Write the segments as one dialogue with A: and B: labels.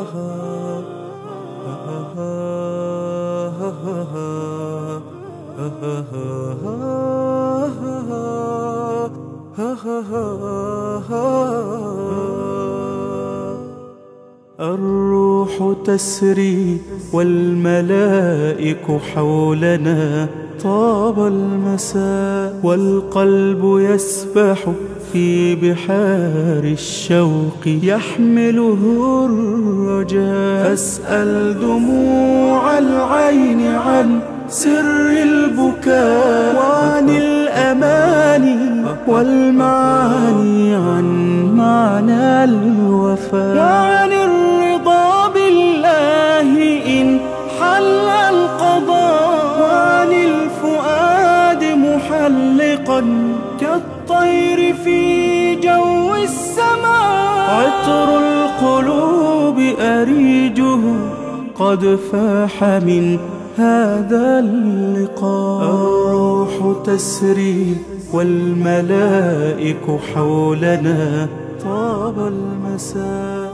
A: الروح تسري والملائك حولنا طاب المساء والقلب يسبح في بحار الشوق يحمله الرجاء أسأل دموع العين عن سر البكاء وعن الأماني والمعاني عن معنى الوفاء وعن الرضا بالله إن حل القضاء وعن الفؤاد محلقا كالطير في جو السماء عطر القلوب أريجه قد فاح من هذا اللقاء الروح تسري والملائك حولنا طاب المساء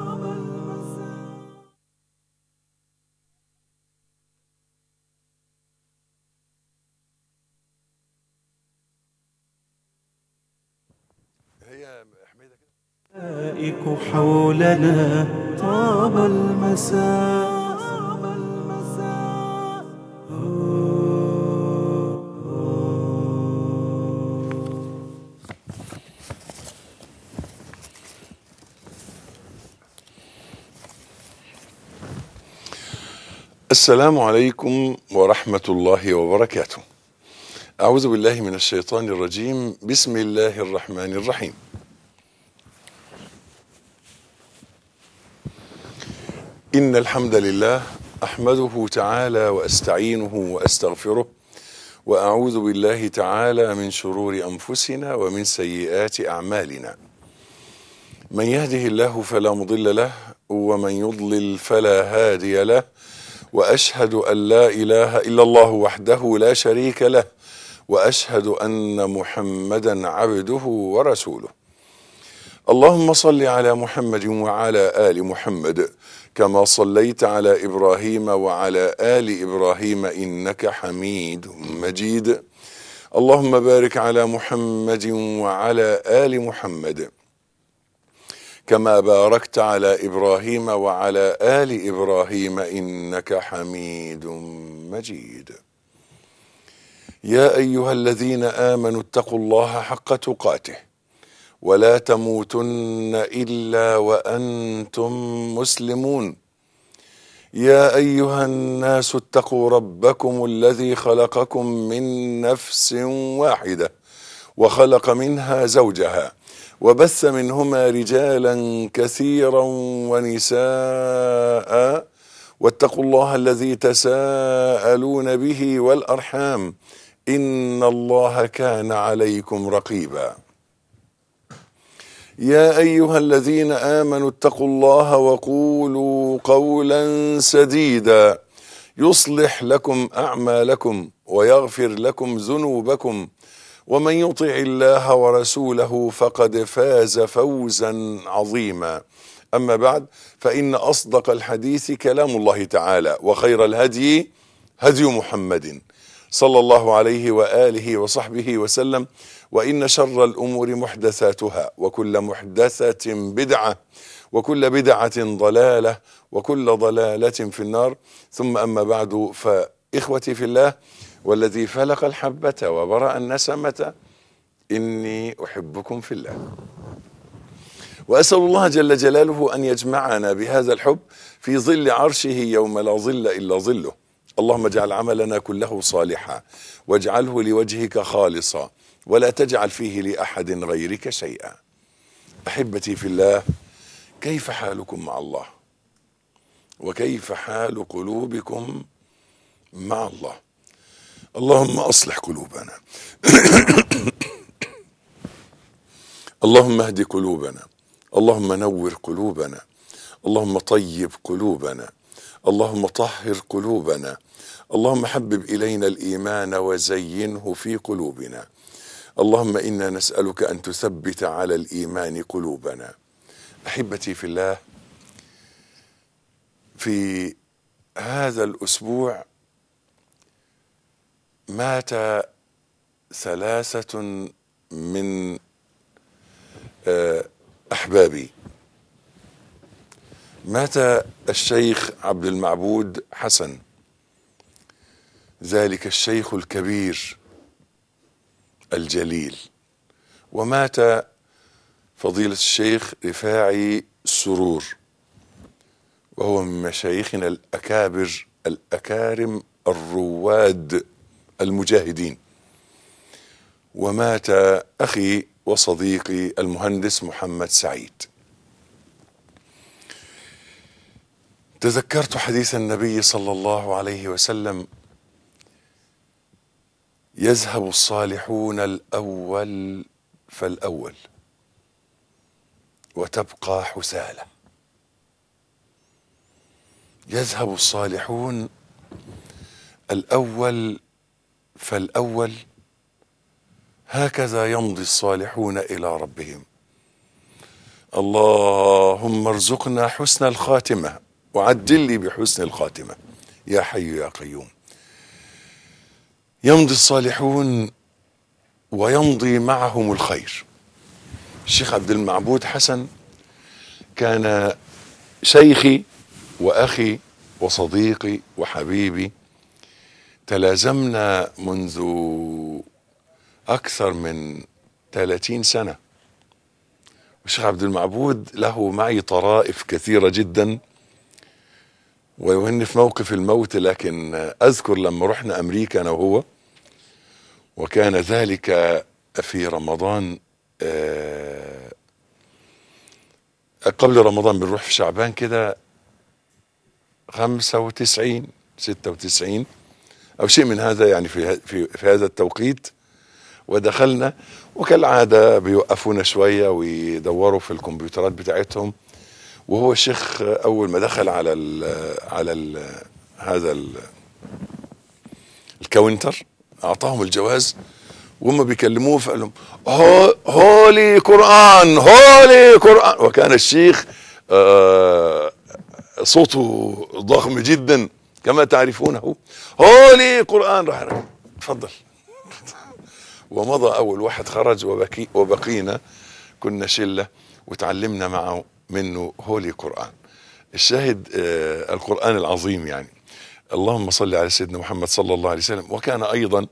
B: هي حميدة كده
A: الملائك حولنا طاب المساء
B: السلام عليكم ورحمة الله وبركاته. أعوذ بالله من الشيطان الرجيم، بسم الله الرحمن الرحيم. إن الحمد لله أحمده تعالى وأستعينه وأستغفره وأعوذ بالله تعالى من شرور أنفسنا ومن سيئات أعمالنا. من يهده الله فلا مضل له ومن يضلل فلا هادي له. واشهد ان لا اله الا الله وحده لا شريك له واشهد ان محمدا عبده ورسوله اللهم صل على محمد وعلى ال محمد كما صليت على ابراهيم وعلى ال ابراهيم انك حميد مجيد اللهم بارك على محمد وعلى ال محمد كما باركت على ابراهيم وعلى ال ابراهيم انك حميد مجيد يا ايها الذين امنوا اتقوا الله حق تقاته ولا تموتن الا وانتم مسلمون يا ايها الناس اتقوا ربكم الذي خلقكم من نفس واحده وخلق منها زوجها وبث منهما رجالا كثيرا ونساء واتقوا الله الذي تساءلون به والارحام ان الله كان عليكم رقيبا يا ايها الذين امنوا اتقوا الله وقولوا قولا سديدا يصلح لكم اعمالكم ويغفر لكم ذنوبكم ومن يطع الله ورسوله فقد فاز فوزا عظيما اما بعد فان اصدق الحديث كلام الله تعالى وخير الهدي هدي محمد صلى الله عليه واله وصحبه وسلم وان شر الامور محدثاتها وكل محدثه بدعه وكل بدعه ضلاله وكل ضلاله في النار ثم اما بعد فاخوتي في الله والذي فلق الحبة وبرأ النسمة إني أحبكم في الله وأسأل الله جل جلاله أن يجمعنا بهذا الحب في ظل عرشه يوم لا ظل إلا ظله اللهم اجعل عملنا كله صالحا واجعله لوجهك خالصا ولا تجعل فيه لأحد غيرك شيئا أحبتي في الله كيف حالكم مع الله وكيف حال قلوبكم مع الله اللهم اصلح قلوبنا اللهم اهد قلوبنا اللهم نور قلوبنا اللهم طيب قلوبنا اللهم طهر قلوبنا اللهم حبب الينا الايمان وزينه في قلوبنا اللهم انا نسالك ان تثبت على الايمان قلوبنا احبتي في الله في هذا الاسبوع مات ثلاثه من آه، احبابي مات الشيخ عبد المعبود حسن ذلك الشيخ الكبير الجليل ومات فضيلة الشيخ رفاعي سرور وهو من مشايخنا الأكابر الأكارم الرواد المجاهدين ومات أخي وصديقي المهندس محمد سعيد تذكرت حديث النبي صلى الله عليه وسلم يذهب الصالحون الاول فالاول وتبقى حساله يذهب الصالحون الاول فالاول هكذا يمضي الصالحون الى ربهم اللهم ارزقنا حسن الخاتمه وعدل لي بحسن الخاتمه يا حي يا قيوم يمضي الصالحون ويمضي معهم الخير الشيخ عبد المعبود حسن كان شيخي واخي وصديقي وحبيبي تلازمنا منذ اكثر من 30 سنه الشيخ عبد المعبود له معي طرائف كثيره جدا ويهن في موقف الموت لكن اذكر لما رحنا امريكا انا وهو وكان ذلك في رمضان آه، قبل رمضان بنروح في شعبان كده 95 96 او شيء من هذا يعني في في في هذا التوقيت ودخلنا وكالعاده بيوقفونا شويه ويدوروا في الكمبيوترات بتاعتهم وهو الشيخ اول ما دخل على ال على ال هذا ال الكاونتر اعطاهم الجواز وهم بيكلموه فقال لهم "هو- هولي قران هولي قران وكان الشيخ آه، صوته ضخم جدا كما تعرفونه هولي قران راح راح. اتفضل ومضى اول واحد خرج وبكي وبقينا كنا شله وتعلمنا معه منه هولي قران الشاهد آه القران العظيم يعني اللهم صل على سيدنا محمد صلى الله عليه وسلم وكان ايضا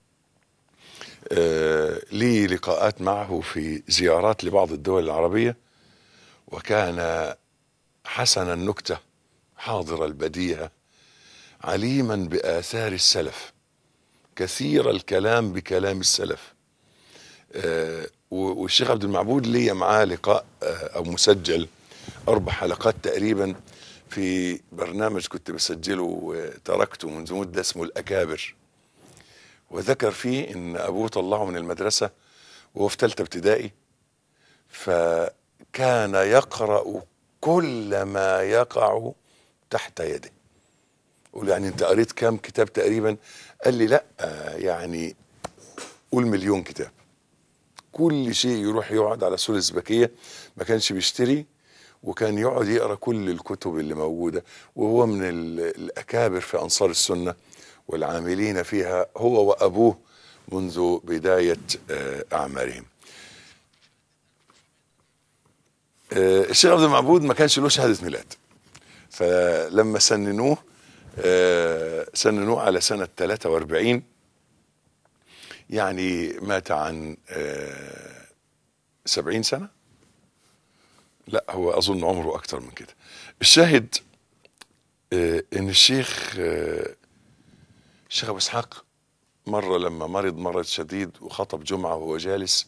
B: آه لي لقاءات معه في زيارات لبعض الدول العربيه وكان حسن النكته حاضر البديهه عليما باثار السلف كثير الكلام بكلام السلف آه، و- والشيخ عبد المعبود لي معاه لقاء آه، او مسجل اربع حلقات تقريبا في برنامج كنت بسجله آه، تركته منذ مده اسمه الاكابر وذكر فيه ان ابوه طلعه من المدرسه وهو في ثالثه ابتدائي فكان يقرا كل ما يقع تحت يده قول يعني انت قريت كام كتاب تقريبا قال لي لا آه، يعني قول مليون كتاب كل شيء يروح يقعد على سور الزبكية ما كانش بيشتري وكان يقعد يقرا كل الكتب اللي موجوده وهو من ال- الاكابر في انصار السنه والعاملين فيها هو وابوه منذ بدايه آه، اعمارهم. آه، الشيخ عبد المعبود ما كانش له شهاده ميلاد فلما سننوه آه، سننوه على سنه 43 يعني مات عن آه، سبعين سنة لا هو أظن عمره أكتر من كده الشاهد آه، إن الشيخ آه، الشيخ أبو إسحاق مرة لما مرض مرض شديد وخطب جمعة وهو جالس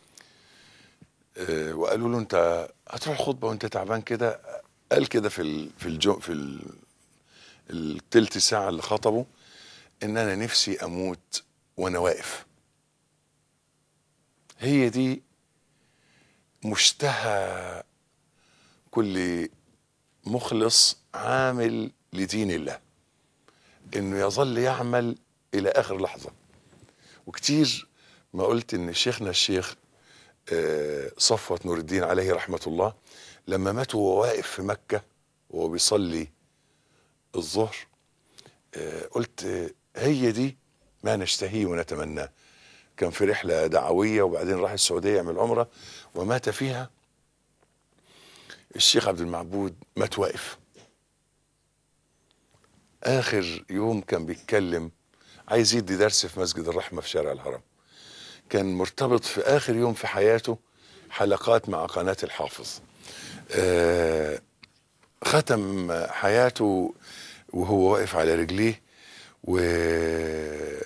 B: آه، وقالوا له أنت هتروح خطبة وأنت تعبان كده قال كده في ال في الجو في ال التلت ساعة اللي خطبه إن أنا نفسي أموت وأنا واقف هي دي مشتهى كل مخلص عامل لدين الله انه يظل يعمل الى اخر لحظه وكتير ما قلت ان شيخنا الشيخ آه، صفوة نور الدين عليه رحمة الله لما مات وهو واقف في مكة وهو بيصلي الظهر آه، قلت آه، هي دي ما نشتهيه ونتمناه كان في رحلة دعوية وبعدين راح السعودية يعمل عمرة ومات فيها الشيخ عبد المعبود مات واقف آخر يوم كان بيتكلم عايز يدي درس في مسجد الرحمة في شارع الهرم كان مرتبط في آخر يوم في حياته حلقات مع قناة الحافظ آه ختم حياته وهو واقف على رجليه وكان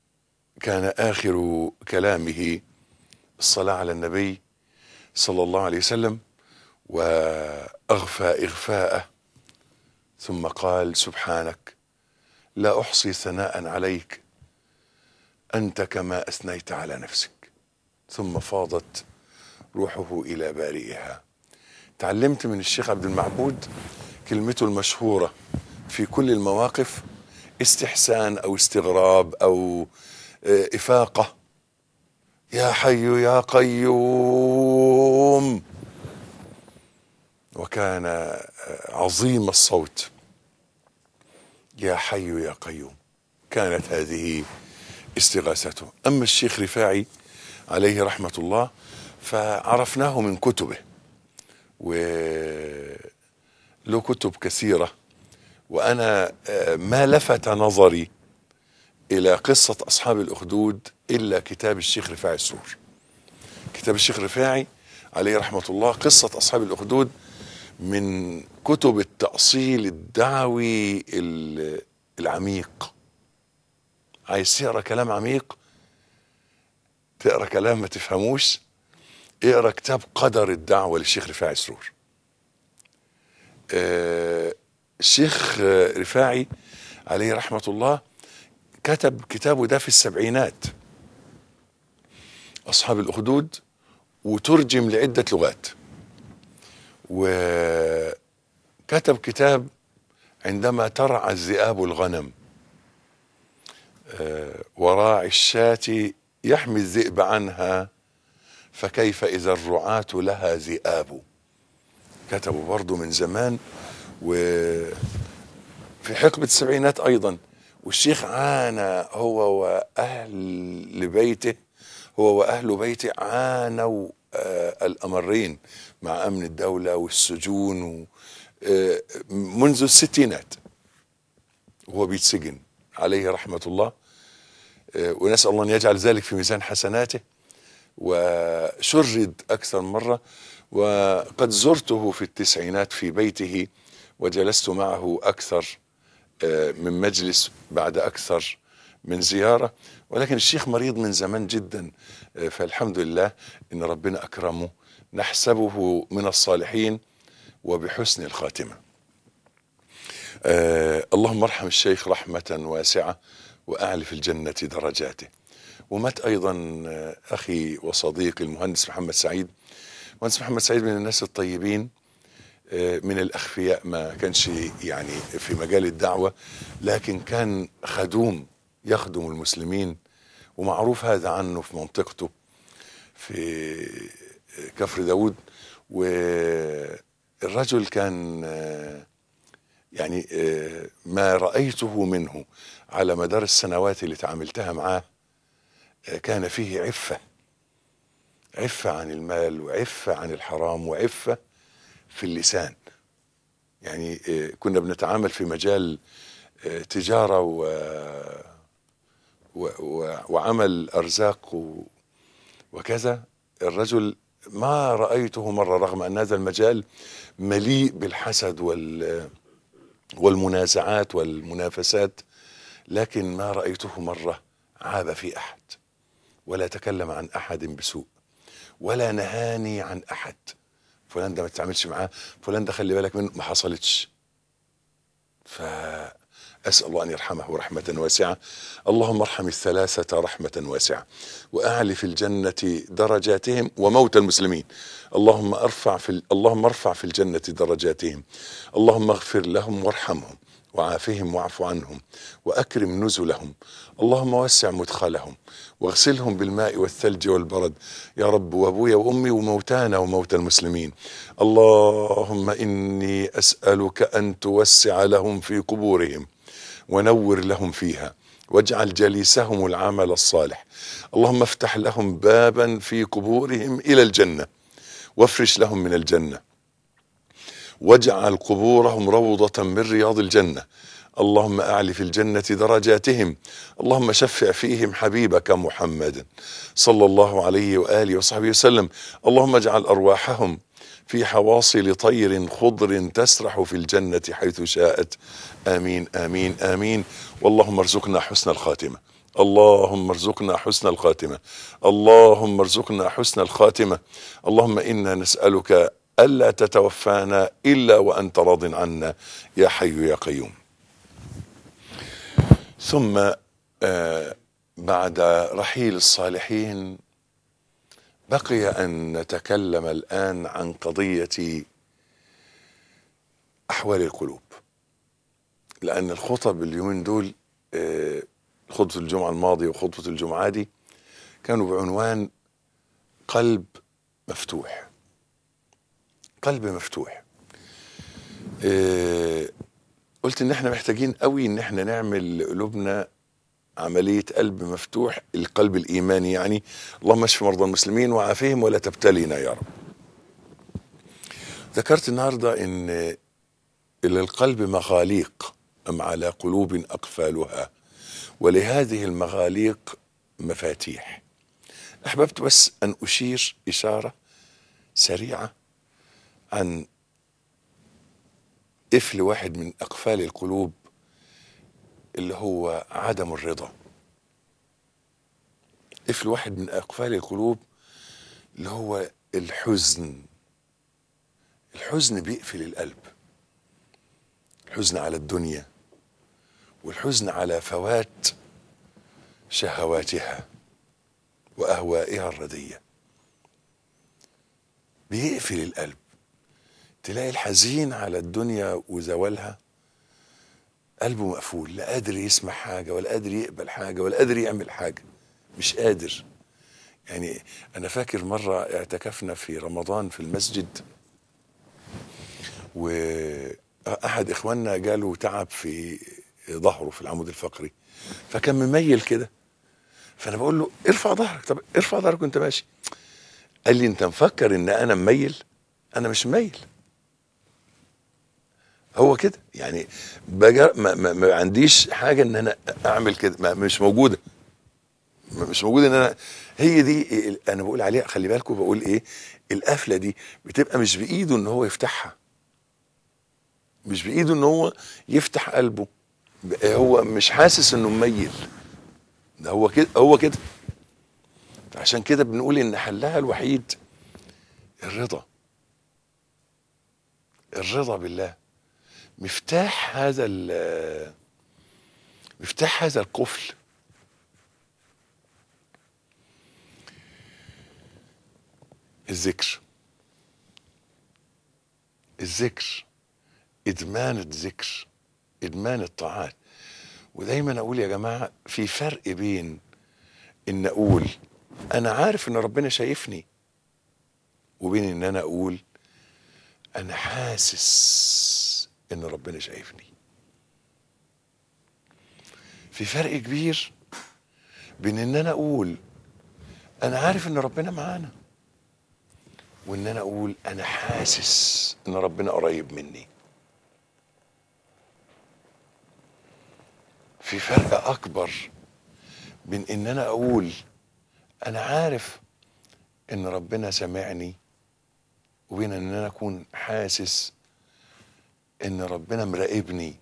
B: آخر كلامه الصلاة على النبي صلى الله عليه وسلم وأغفى إغفاءه ثم قال سبحانك لا أحصي ثناء عليك أنت كما أثنيت على نفسك ثم فاضت روحه إلى بارئها تعلمت من الشيخ عبد المعبود كلمته المشهورة في كل المواقف استحسان أو استغراب أو آه، إفاقة يا حي يا قيوم وكان آه، عظيم الصوت يا حي يا قيوم كانت هذه استغاثته أما الشيخ رفاعي عليه رحمة الله فعرفناه من كتبه وله كتب كثيرة وأنا آه، ما لفت نظري إلى قصة أصحاب الأخدود إلا كتاب الشيخ رفاعي السور كتاب الشيخ رفاعي عليه رحمة الله قصة أصحاب الأخدود من كتب التأصيل الدعوي ال- العميق عايز تقرا كلام عميق تقرا كلام ما تفهموش اقرا كتاب قدر الدعوة للشيخ رفاعي سرور آه الشيخ آه، رفاعي عليه رحمة الله كتب كتابه ده في السبعينات أصحاب الأخدود وترجم لعدة لغات وكتب كتاب عندما ترعى الذئاب الغنم آه، وراعي الشاة يحمي الذئب عنها فكيف إذا الرعاة لها ذئاب كتبوا برضه من زمان وفي حقبة السبعينات أيضا والشيخ عانى هو وأهل بيته هو وأهل بيته عانوا آه الأمرين مع أمن الدولة والسجون و آه منذ الستينات وهو بيتسجن عليه رحمة الله آه ونسأل الله أن يجعل ذلك في ميزان حسناته وشرد أكثر من مرة وقد زرته في التسعينات في بيته وجلست معه أكثر آه، من مجلس بعد أكثر من زيارة ولكن الشيخ مريض من زمان جدا آه، فالحمد لله إن ربنا أكرمه نحسبه من الصالحين وبحسن الخاتمة آه اللهم ارحم الشيخ رحمة واسعة وأعلي في الجنة درجاته ومات أيضا آه، أخي وصديقي المهندس محمد سعيد المهندس محمد سعيد من الناس الطيبين آه، من الأخفياء ما كانش يعني في مجال الدعوة لكن كان خدوم يخدم المسلمين ومعروف هذا عنه في منطقته في كفر داود والرجل كان آه، يعني آه، ما رأيته منه على مدار السنوات اللي تعاملتها معاه آه، كان فيه عفة عفة عن المال وعفة عن الحرام وعفة في اللسان يعني آه، كنا بنتعامل في مجال آه، تجارة و و و وعمل أرزاق و وكذا الرجل ما رأيته مرة رغم أن هذا المجال مليء بالحسد وال والمنازعات والمنافسات لكن ما رأيته مرة عاب في أحد ولا تكلم عن أحد بسوء ولا نهاني عن أحد فلان ده ما تتعاملش معاه فلان ده خلي بالك منه ما حصلتش فأسأل الله أن يرحمه رحمة واسعة اللهم ارحم الثلاثة رحمة واسعة وأعلي في الجنة درجاتهم وموت المسلمين اللهم ارفع في ال- اللهم ارفع في الجنة درجاتهم اللهم اغفر لهم وارحمهم وعافهم واعف عنهم واكرم نزلهم اللهم وسع مدخلهم واغسلهم بالماء والثلج والبرد يا رب وابويا وامي وموتانا وموتى المسلمين اللهم اني اسالك ان توسع لهم في قبورهم ونور لهم فيها واجعل جليسهم العمل الصالح اللهم افتح لهم بابا في قبورهم الى الجنه وافرش لهم من الجنه واجعل قبورهم روضة من رياض الجنة اللهم أعل في الجنة درجاتهم اللهم شفع فيهم حبيبك محمد صلى الله عليه وآله وصحبه وسلم اللهم اجعل أرواحهم في حواصل طير خضر تسرح في الجنة حيث شاءت آمين آمين آمين واللهم ارزقنا حسن الخاتمة اللهم ارزقنا حسن الخاتمة اللهم ارزقنا حسن الخاتمة اللهم إنا نسألك ألا تتوفانا إلا وأنت راض عنا يا حي يا قيوم ثم آه بعد رحيل الصالحين بقي أن نتكلم الآن عن قضية أحوال القلوب لأن الخطب اليومين دول آه خطبة الجمعة الماضية وخطبة الجمعة دي كانوا بعنوان قلب مفتوح قلب مفتوح إيه قلت ان احنا محتاجين قوي ان احنا نعمل لقلوبنا عملية قلب مفتوح القلب الإيماني يعني اللهم اشف مرضى المسلمين وعافيهم ولا تبتلينا يا رب ذكرت النهاردة ان للقلب مغاليق أم على قلوب أقفالها ولهذه المغاليق مفاتيح أحببت بس أن أشير إشارة سريعة عن قفل واحد من أقفال القلوب اللي هو عدم الرضا قفل واحد من أقفال القلوب اللي هو الحزن الحزن بيقفل القلب الحزن على الدنيا والحزن على فوات شهواتها وأهوائها الردية بيقفل القلب تلاقي الحزين على الدنيا وزوالها قلبه مقفول لا قادر يسمع حاجة ولا قادر يقبل حاجة ولا قادر يعمل حاجة مش قادر يعني أنا فاكر مرة اعتكفنا في رمضان في المسجد وأحد إخواننا جاله تعب في ظهره في العمود الفقري فكان مميل كده فأنا بقول له ارفع ظهرك طب ارفع ظهرك وأنت ماشي قال لي أنت مفكر إن أنا مميل أنا مش مميل هو كده يعني بجر ما, ما, ما عنديش حاجه ان انا اعمل كده ما مش موجوده مش موجوده ان انا هي دي انا بقول عليها خلي بالكم بقول ايه القفله دي بتبقى مش بايده ان هو يفتحها مش بايده ان هو يفتح قلبه هو مش حاسس انه مميل ده هو كده هو كده عشان كده بنقول ان حلها الوحيد الرضا الرضا بالله مفتاح هذا مفتاح هذا القفل الذكر الذكر ادمان الذكر ادمان الطاعات ودايما اقول يا جماعه في فرق بين ان اقول انا عارف ان ربنا شايفني وبين ان انا اقول انا حاسس ان ربنا شايفني في فرق كبير بين ان انا اقول انا عارف ان ربنا معانا وان انا اقول انا حاسس ان ربنا قريب مني في فرق اكبر بين ان انا اقول انا عارف ان ربنا سمعني وبين ان انا اكون حاسس ان ربنا مراقبني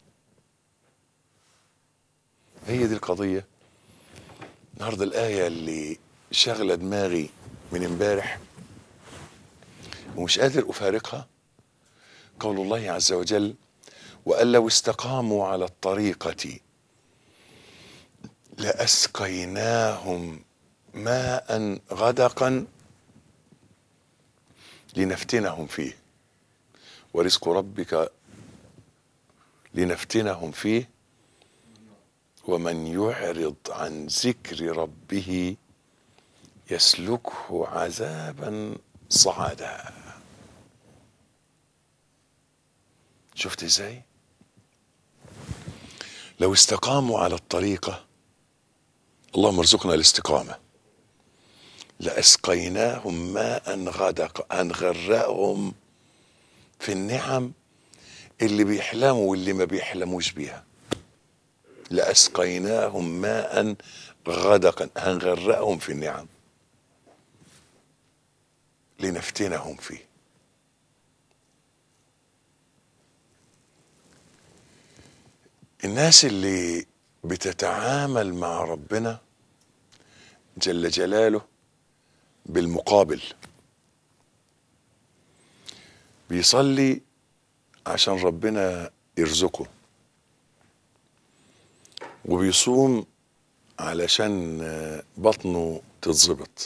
B: هي دي القضيه النهارده الايه اللي شغله دماغي من امبارح ومش قادر افارقها قول الله عز وجل وان لو استقاموا على الطريقه لاسقيناهم ماء غدقا لنفتنهم فيه ورزق ربك لنفتنهم فيه ومن يعرض عن ذكر ربه يسلكه عذابا صعدا شفت ازاي لو استقاموا على الطريقه اللهم ارزقنا الاستقامه لاسقيناهم ماء غدق هنغرقهم في النعم اللي بيحلموا واللي ما بيحلموش بيها لاسقيناهم ماء غدقا هنغرقهم في النعم لنفتنهم فيه الناس اللي بتتعامل مع ربنا جل جلاله بالمقابل بيصلي عشان ربنا يرزقه وبيصوم علشان بطنه تتظبط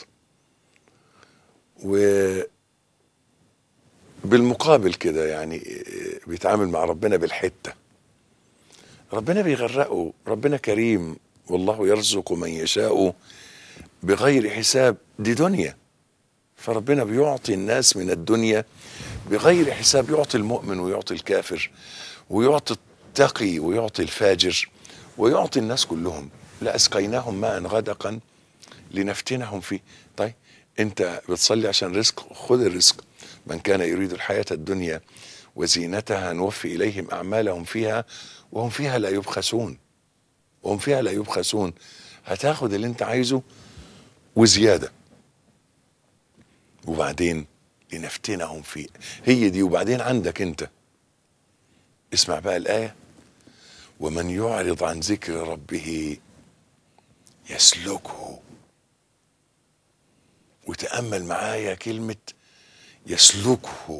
B: وبالمقابل كده يعني بيتعامل مع ربنا بالحته ربنا بيغرقه ربنا كريم والله يرزق من يشاء بغير حساب دي دنيا فربنا بيعطي الناس من الدنيا بغير حساب يعطي المؤمن ويعطي الكافر ويعطي التقي ويعطي الفاجر ويعطي الناس كلهم لأسقيناهم ماء غدقا لنفتنهم فيه طيب انت بتصلي عشان رزق خذ الرزق من كان يريد الحياة الدنيا وزينتها نوفي إليهم أعمالهم فيها وهم فيها لا يبخسون وهم فيها لا يبخسون هتاخد اللي انت عايزه وزيادة وبعدين لنفتنهم فيه هي دي وبعدين عندك انت اسمع بقى الآية ومن يعرض عن ذكر ربه يسلكه وتأمل معايا كلمة يسلكه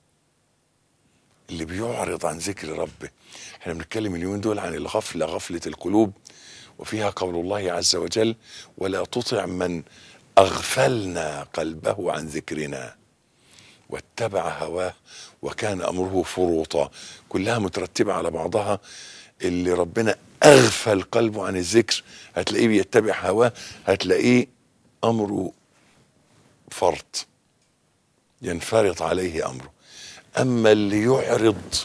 B: اللي بيعرض عن ذكر ربه احنا بنتكلم اليومين دول عن الغفلة غفلة القلوب وفيها قول الله عز وجل ولا تطع من أغفلنا قلبه عن ذكرنا واتبع هواه وكان أمره فروطا كلها مترتبة على بعضها اللي ربنا أغفل قلبه عن الذكر هتلاقيه بيتبع هواه هتلاقيه أمره فرط ينفرط عليه أمره أما اللي يعرض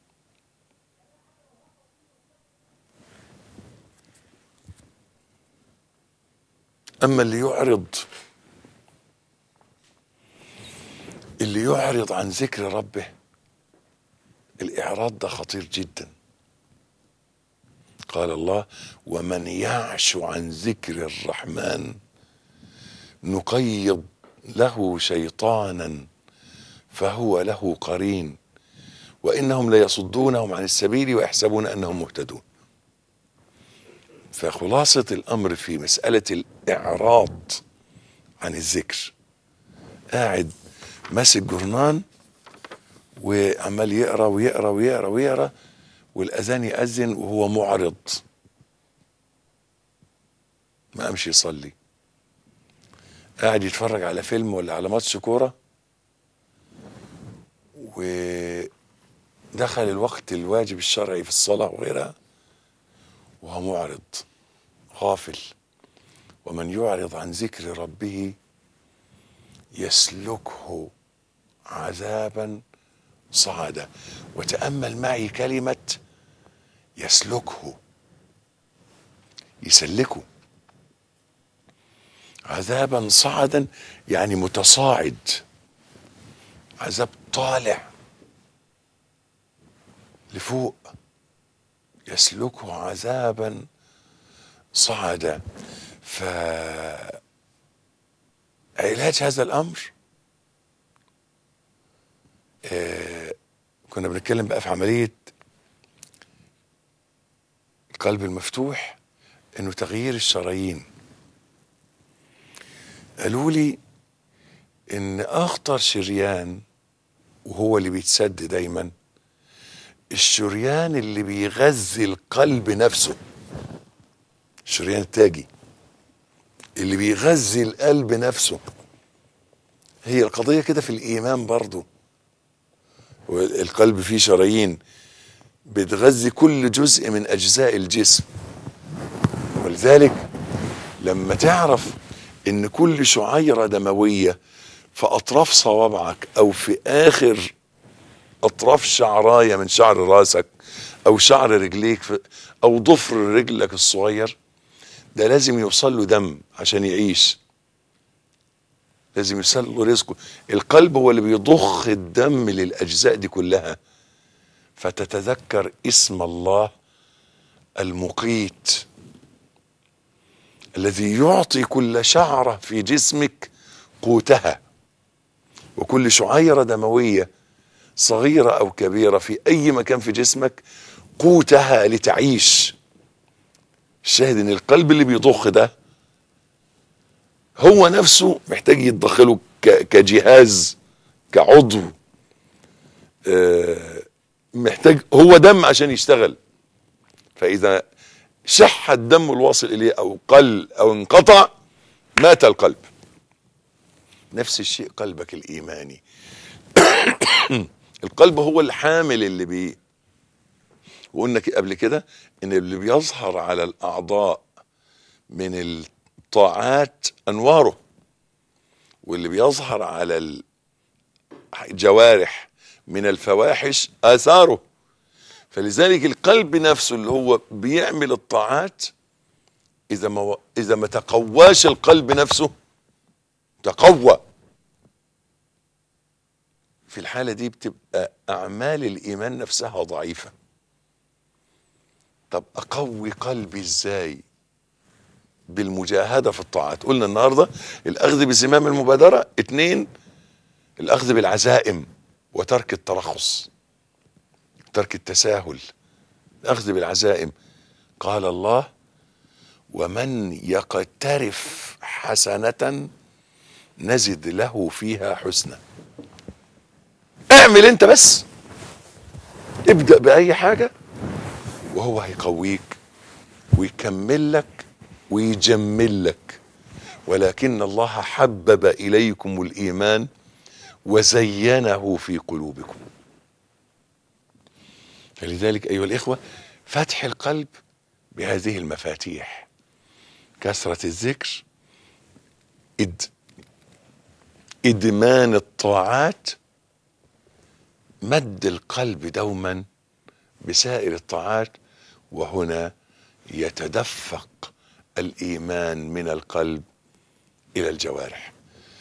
B: أما اللي يعرض اللي يعرض عن ذكر ربه الإعراض ده خطير جدا قال الله ومن يعش عن ذكر الرحمن نقيض له شيطانا فهو له قرين وإنهم ليصدونهم عن السبيل ويحسبون أنهم مهتدون فخلاصة الأمر في مسألة الإعراض عن الذكر قاعد ماسك جرنان وعمال يقرا ويقرا ويقرا ويقرا والاذان ياذن وهو معرض ما قامش يصلي قاعد يتفرج على فيلم ولا على ماتش كوره ودخل الوقت الواجب الشرعي في الصلاه وغيرها وهو معرض غافل ومن يعرض عن ذكر ربه يسلكه عذابا صعدا وتامل معي كلمه يسلكه يسلكه عذابا صعدا يعني متصاعد عذاب طالع لفوق يسلكه عذابا صعدا ف علاج هذا الامر آه كنا بنتكلم بقى في عمليه القلب المفتوح انه تغيير الشرايين قالوا لي ان اخطر شريان وهو اللي بيتسد دايما الشريان اللي بيغذي القلب نفسه الشريان التاجي اللي بيغذي القلب نفسه هي القضية كده في الإيمان برضو القلب فيه شرايين بتغذي كل جزء من اجزاء الجسم ولذلك لما تعرف ان كل شعيره دمويه في اطراف صوابعك او في اخر اطراف شعرايه من شعر راسك او شعر رجليك في او ضفر رجلك الصغير ده لازم يوصل له دم عشان يعيش لازم يوصل له رزقه القلب هو اللي بيضخ الدم للاجزاء دي كلها فتتذكر اسم الله المقيت الذي يعطي كل شعره في جسمك قوتها وكل شعيره دمويه صغيره او كبيره في اي مكان في جسمك قوتها لتعيش الشاهد ان القلب اللي بيضخ ده هو نفسه محتاج يتدخله ك- كجهاز كعضو آه، محتاج هو دم عشان يشتغل فاذا شح الدم الواصل اليه او قل او انقطع مات القلب نفس الشيء قلبك الايماني القلب هو الحامل اللي بي وقلنا ك- قبل كده ان اللي بيظهر على الاعضاء من الطاعات انواره واللي بيظهر على الجوارح من الفواحش اثاره فلذلك القلب نفسه اللي هو بيعمل الطاعات اذا ما اذا ما تقواش القلب نفسه تقوى في الحالة دي بتبقى أعمال الإيمان نفسها ضعيفة طب أقوي قلبي إزاي بالمجاهدة في الطاعات قلنا النهاردة الأخذ بزمام المبادرة اتنين الأخذ بالعزائم وترك الترخص ترك التساهل الأخذ بالعزائم قال الله ومن يقترف حسنة نزد له فيها حسنًا اعمل انت بس ابدأ بأي حاجة وهو هيقويك ويكمل لك ويجمل لك ولكن الله حبب إليكم الإيمان وزينه في قلوبكم فلذلك أيها الإخوة فتح القلب بهذه المفاتيح كثرة الذكر إد إدمان الطاعات مد القلب دوما بسائر الطاعات وهنا يتدفق الايمان من القلب الى الجوارح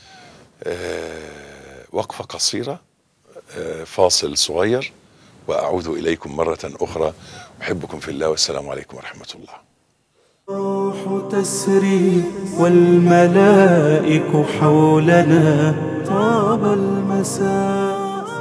B: آه وقفه قصيره آه فاصل صغير واعود اليكم مره اخرى احبكم في الله والسلام عليكم ورحمه الله
A: الروح تسري والملائك حولنا طاب المساء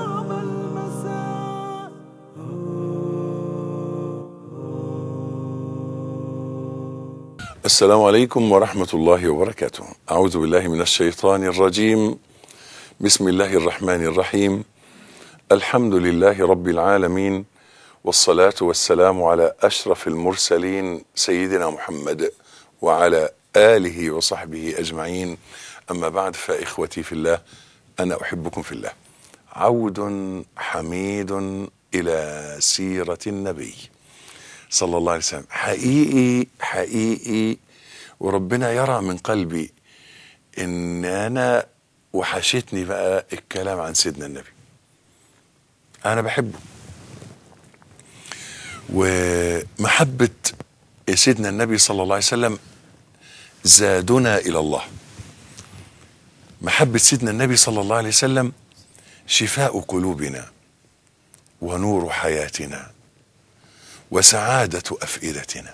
B: السلام عليكم ورحمة الله وبركاته أعوذ بالله من الشيطان الرجيم بسم الله الرحمن الرحيم الحمد لله رب العالمين والصلاة والسلام على أشرف المرسلين سيدنا محمد وعلى آله وصحبه أجمعين أما بعد فإخوتي في الله أنا أحبكم في الله عود حميد إلى سيرة النبي صلى الله عليه وسلم حقيقي حقيقي وربنا يرى من قلبي ان انا وحشتني بقى الكلام عن سيدنا النبي انا بحبه ومحبة سيدنا النبي صلى الله عليه وسلم زادنا الى الله محبة سيدنا النبي صلى الله عليه وسلم شفاء قلوبنا ونور حياتنا وسعادة أفئدتنا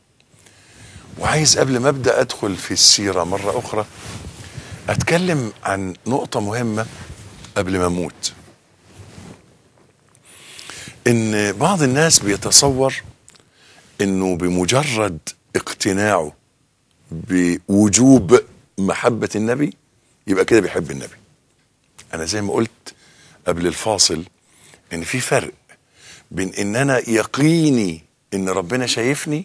B: وعايز قبل ما أبدأ أدخل في السيرة مرة أخرى أتكلم عن نقطة مهمة قبل ما أموت إن بعض الناس بيتصور إنه بمجرد اقتناعه بوجوب محبة النبي يبقى كده بيحب النبي أنا زي ما قلت قبل الفاصل إن في فرق بين ان انا يقيني ان ربنا شايفني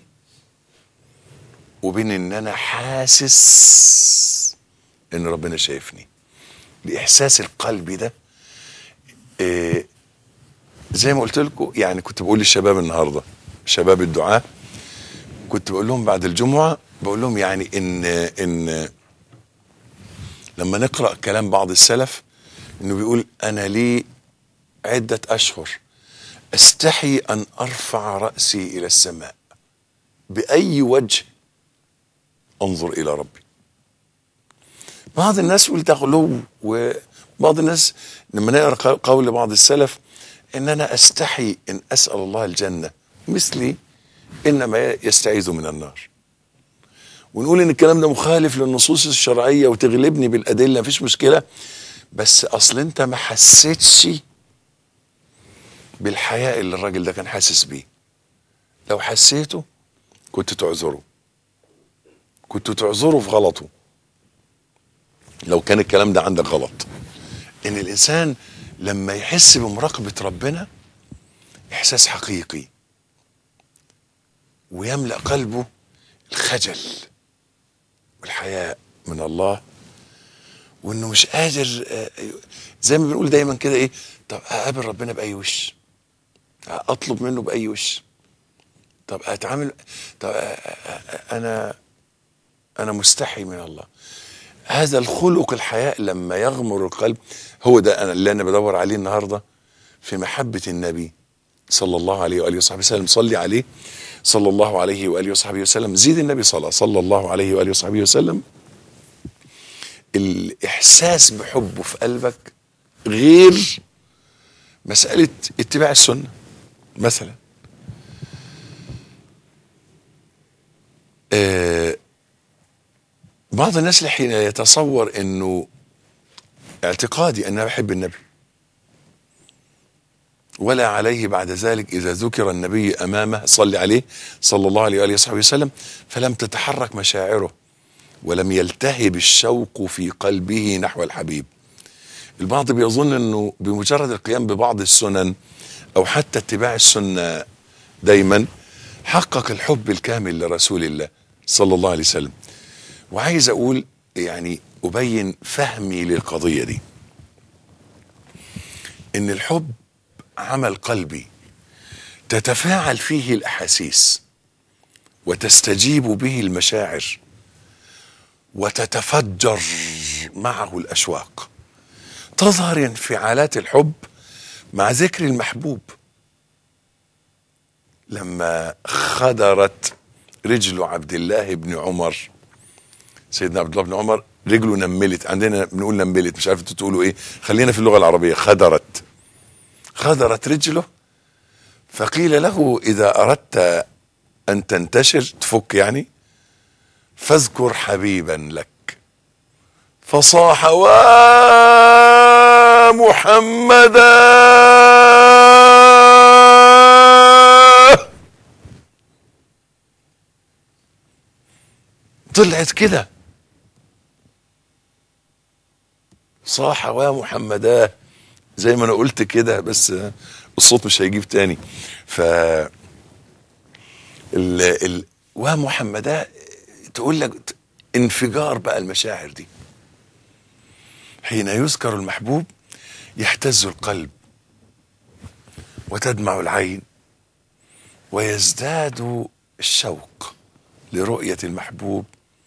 B: وبين ان انا حاسس ان ربنا شايفني الاحساس القلبي ده آه زي ما قلت لكم يعني كنت بقول للشباب النهارده شباب الدعاء كنت بقول لهم بعد الجمعه بقول لهم يعني ان ان لما نقرا كلام بعض السلف انه بيقول انا لي عده اشهر استحي ان ارفع راسي الى السماء باي وجه انظر الى ربي بعض الناس يقول ده غلو وبعض الناس لما نقرا قول بعض السلف ان انا استحي ان اسال الله الجنه مثلي انما يستعيذ من النار ونقول ان الكلام ده مخالف للنصوص الشرعيه وتغلبني بالادله مفيش مشكله بس اصل انت ما حسيتش بالحياء اللي الراجل ده كان حاسس بيه لو حسيته كنت تعذره كنت تعذره في غلطه لو كان الكلام ده عندك غلط ان الانسان لما يحس بمراقبه ربنا احساس حقيقي ويملا قلبه الخجل والحياء من الله وانه مش قادر آه، زي ما بنقول دايما كده ايه طب اقابل ربنا باي وش اطلب منه باي وش طب اتعامل طب آه، آه، انا انا مستحي من الله هذا الخلق الحياء لما يغمر القلب هو ده أنا اللي انا بدور عليه النهارده في محبه النبي صلى الله عليه واله وصحبه وسلم صلي عليه صلى الله عليه واله وصحبه وسلم زيد النبي صلاه صلى الله عليه واله وصحبه وسلم الاحساس بحبه في قلبك غير مساله اتباع السنه مثلا آه بعض الناس حين يتصور انه اعتقادي ان انا بحب النبي ولا عليه بعد ذلك اذا ذكر النبي امامه صلي عليه صلى الله عليه واله وصحبه وسلم فلم تتحرك مشاعره ولم يلتهب الشوق في قلبه نحو الحبيب البعض بيظن انه بمجرد القيام ببعض السنن او حتى اتباع السنه دايما حقق الحب الكامل لرسول الله صلى الله عليه وسلم وعايز اقول يعني ابين فهمي للقضيه دي ان الحب عمل قلبي تتفاعل فيه الاحاسيس وتستجيب به المشاعر وتتفجر معه الاشواق تظهر انفعالات الحب مع ذكر المحبوب لما خدرت رجل عبد الله بن عمر سيدنا عبد الله بن عمر رجله نملت عندنا بنقول نملت مش عارف انتوا تقولوا ايه خلينا في اللغه العربيه خدرت خدرت رجله فقيل له اذا اردت ان تنتشر تفك يعني فاذكر حبيبا لك فصاح ومحمدا طلعت كده صاح ومحمدا زي ما انا قلت كده بس الصوت مش هيجيب تاني ف ال ال ومحمدا تقول لك انفجار بقى المشاعر دي حين يذكر المحبوب يهتز القلب وتدمع العين ويزداد الشوق لرؤية المحبوب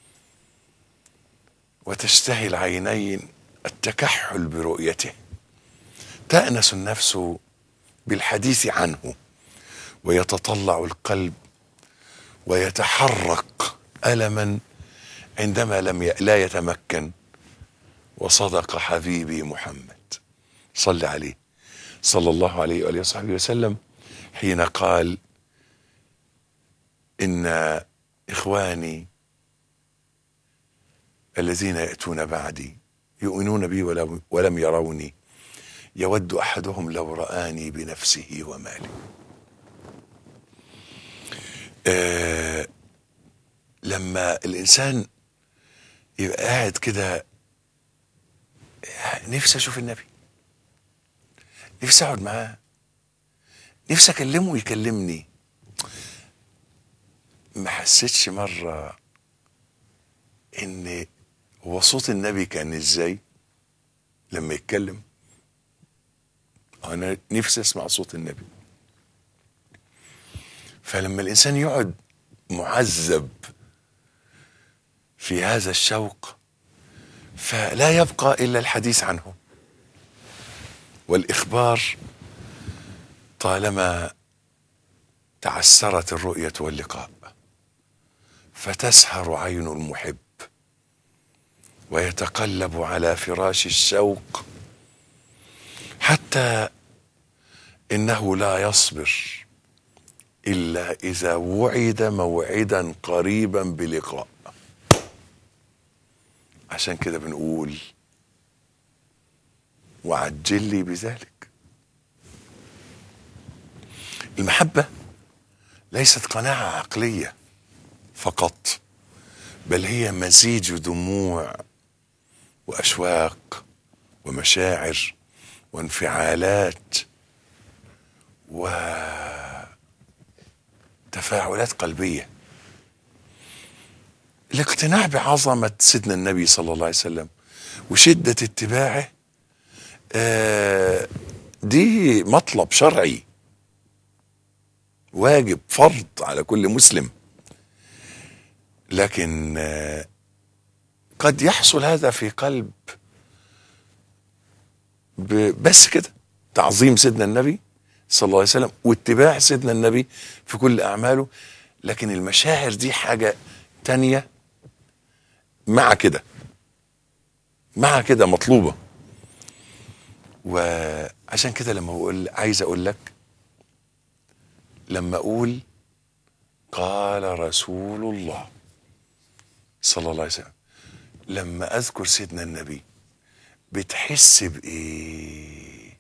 B: وتشتهي العينين التكحل برؤيته تأنس النفس بالحديث عنه ويتطلع القلب ويتحرك ألما عندما لم ي... لا يتمكن وصدق حبيبي محمد صل عليه صلى الله عليه وآله وصحبه وسلم حين قال إن إخواني الذين يأتون بعدي يؤمنون بي ولم, ولم يروني يود أحدهم لو رآني بنفسه وماله آه لما الإنسان يبقى قاعد كده نفسي أشوف النبي نفسي أقعد معاه نفسي أكلمه ويكلمني ما حسيتش مرة إن هو صوت النبي كان إزاي لما يتكلم انا نفسي اسمع صوت النبي فلما الانسان يقعد معذب في هذا الشوق فلا يبقى الا الحديث عنه والاخبار طالما تعسرت الرؤيه واللقاء فتسهر عين المحب ويتقلب على فراش الشوق حتى انه لا يصبر الا اذا وعد موعدا قريبا بلقاء عشان كده بنقول وعجل لي بذلك المحبه ليست قناعه عقليه فقط بل هي مزيج دموع واشواق ومشاعر وانفعالات وتفاعلات قلبيه الاقتناع بعظمه سيدنا النبي صلى الله عليه وسلم وشده اتباعه آه دي مطلب شرعي واجب فرض على كل مسلم لكن آه قد يحصل هذا في قلب بس كده تعظيم سيدنا النبي صلى الله عليه وسلم واتباع سيدنا النبي في كل أعماله لكن المشاعر دي حاجة تانية مع كده مع كده مطلوبة وعشان كده لما بقول عايز أقول لك لما أقول قال رسول الله صلى الله عليه وسلم لما اذكر سيدنا النبي بتحس بايه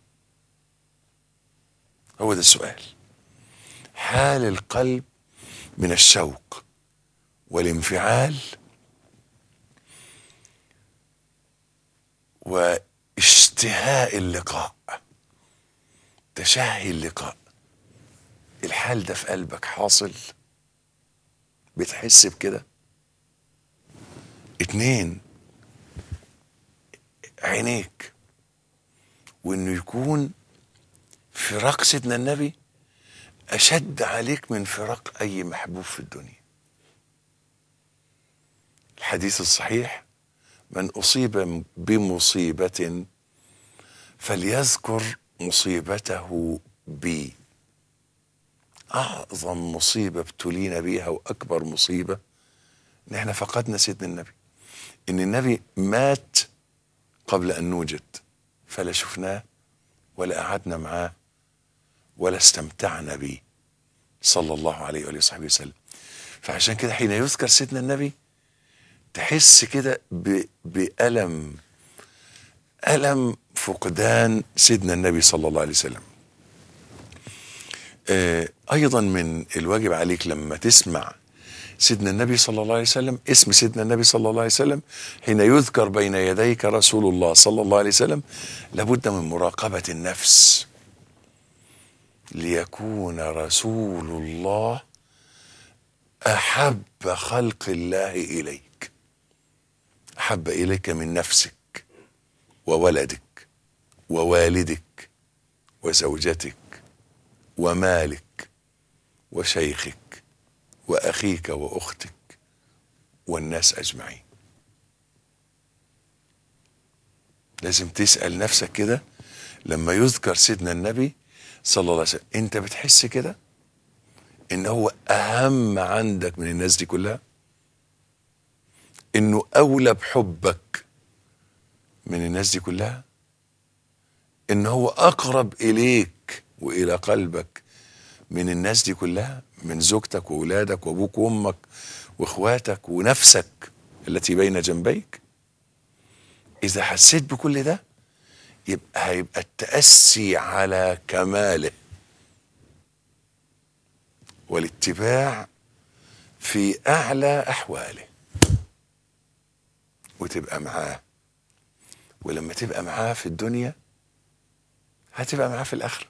B: هو ده السؤال حال القلب من الشوق والانفعال واشتهاء اللقاء تشهي اللقاء الحال ده في قلبك حاصل بتحس بكده اتنين عينيك وانه يكون فراق سيدنا النبي اشد عليك من فراق اي محبوب في الدنيا الحديث الصحيح من اصيب بمصيبه فليذكر مصيبته بي اعظم مصيبه ابتلينا بيها واكبر مصيبه ان احنا فقدنا سيدنا النبي ان النبي مات قبل ان نوجد فلا شفناه ولا قعدنا معاه ولا استمتعنا به صلى الله عليه واله وصحبه وسلم فعشان كده حين يذكر سيدنا النبي تحس كده بألم ألم فقدان سيدنا النبي صلى الله عليه وسلم آه أيضا من الواجب عليك لما تسمع سيدنا النبي صلى الله عليه وسلم اسم سيدنا النبي صلى الله عليه وسلم حين يذكر بين يديك رسول الله صلى الله عليه وسلم لابد من مراقبة النفس ليكون رسول الله أحب خلق الله إليك أحب إليك من نفسك وولدك ووالدك وزوجتك ومالك وشيخك واخيك واختك والناس اجمعين لازم تسال نفسك كده لما يذكر سيدنا النبي صلى الله عليه وسلم انت بتحس كده ان هو اهم عندك من الناس دي كلها انه اولى بحبك من الناس دي كلها ان هو اقرب اليك والى قلبك من الناس دي كلها من زوجتك واولادك وابوك وامك واخواتك ونفسك التي بين جنبيك اذا حسيت بكل ده يبقى هيبقى التاسي على كماله والاتباع في اعلى احواله وتبقى معاه ولما تبقى معاه في الدنيا هتبقى معاه في الاخره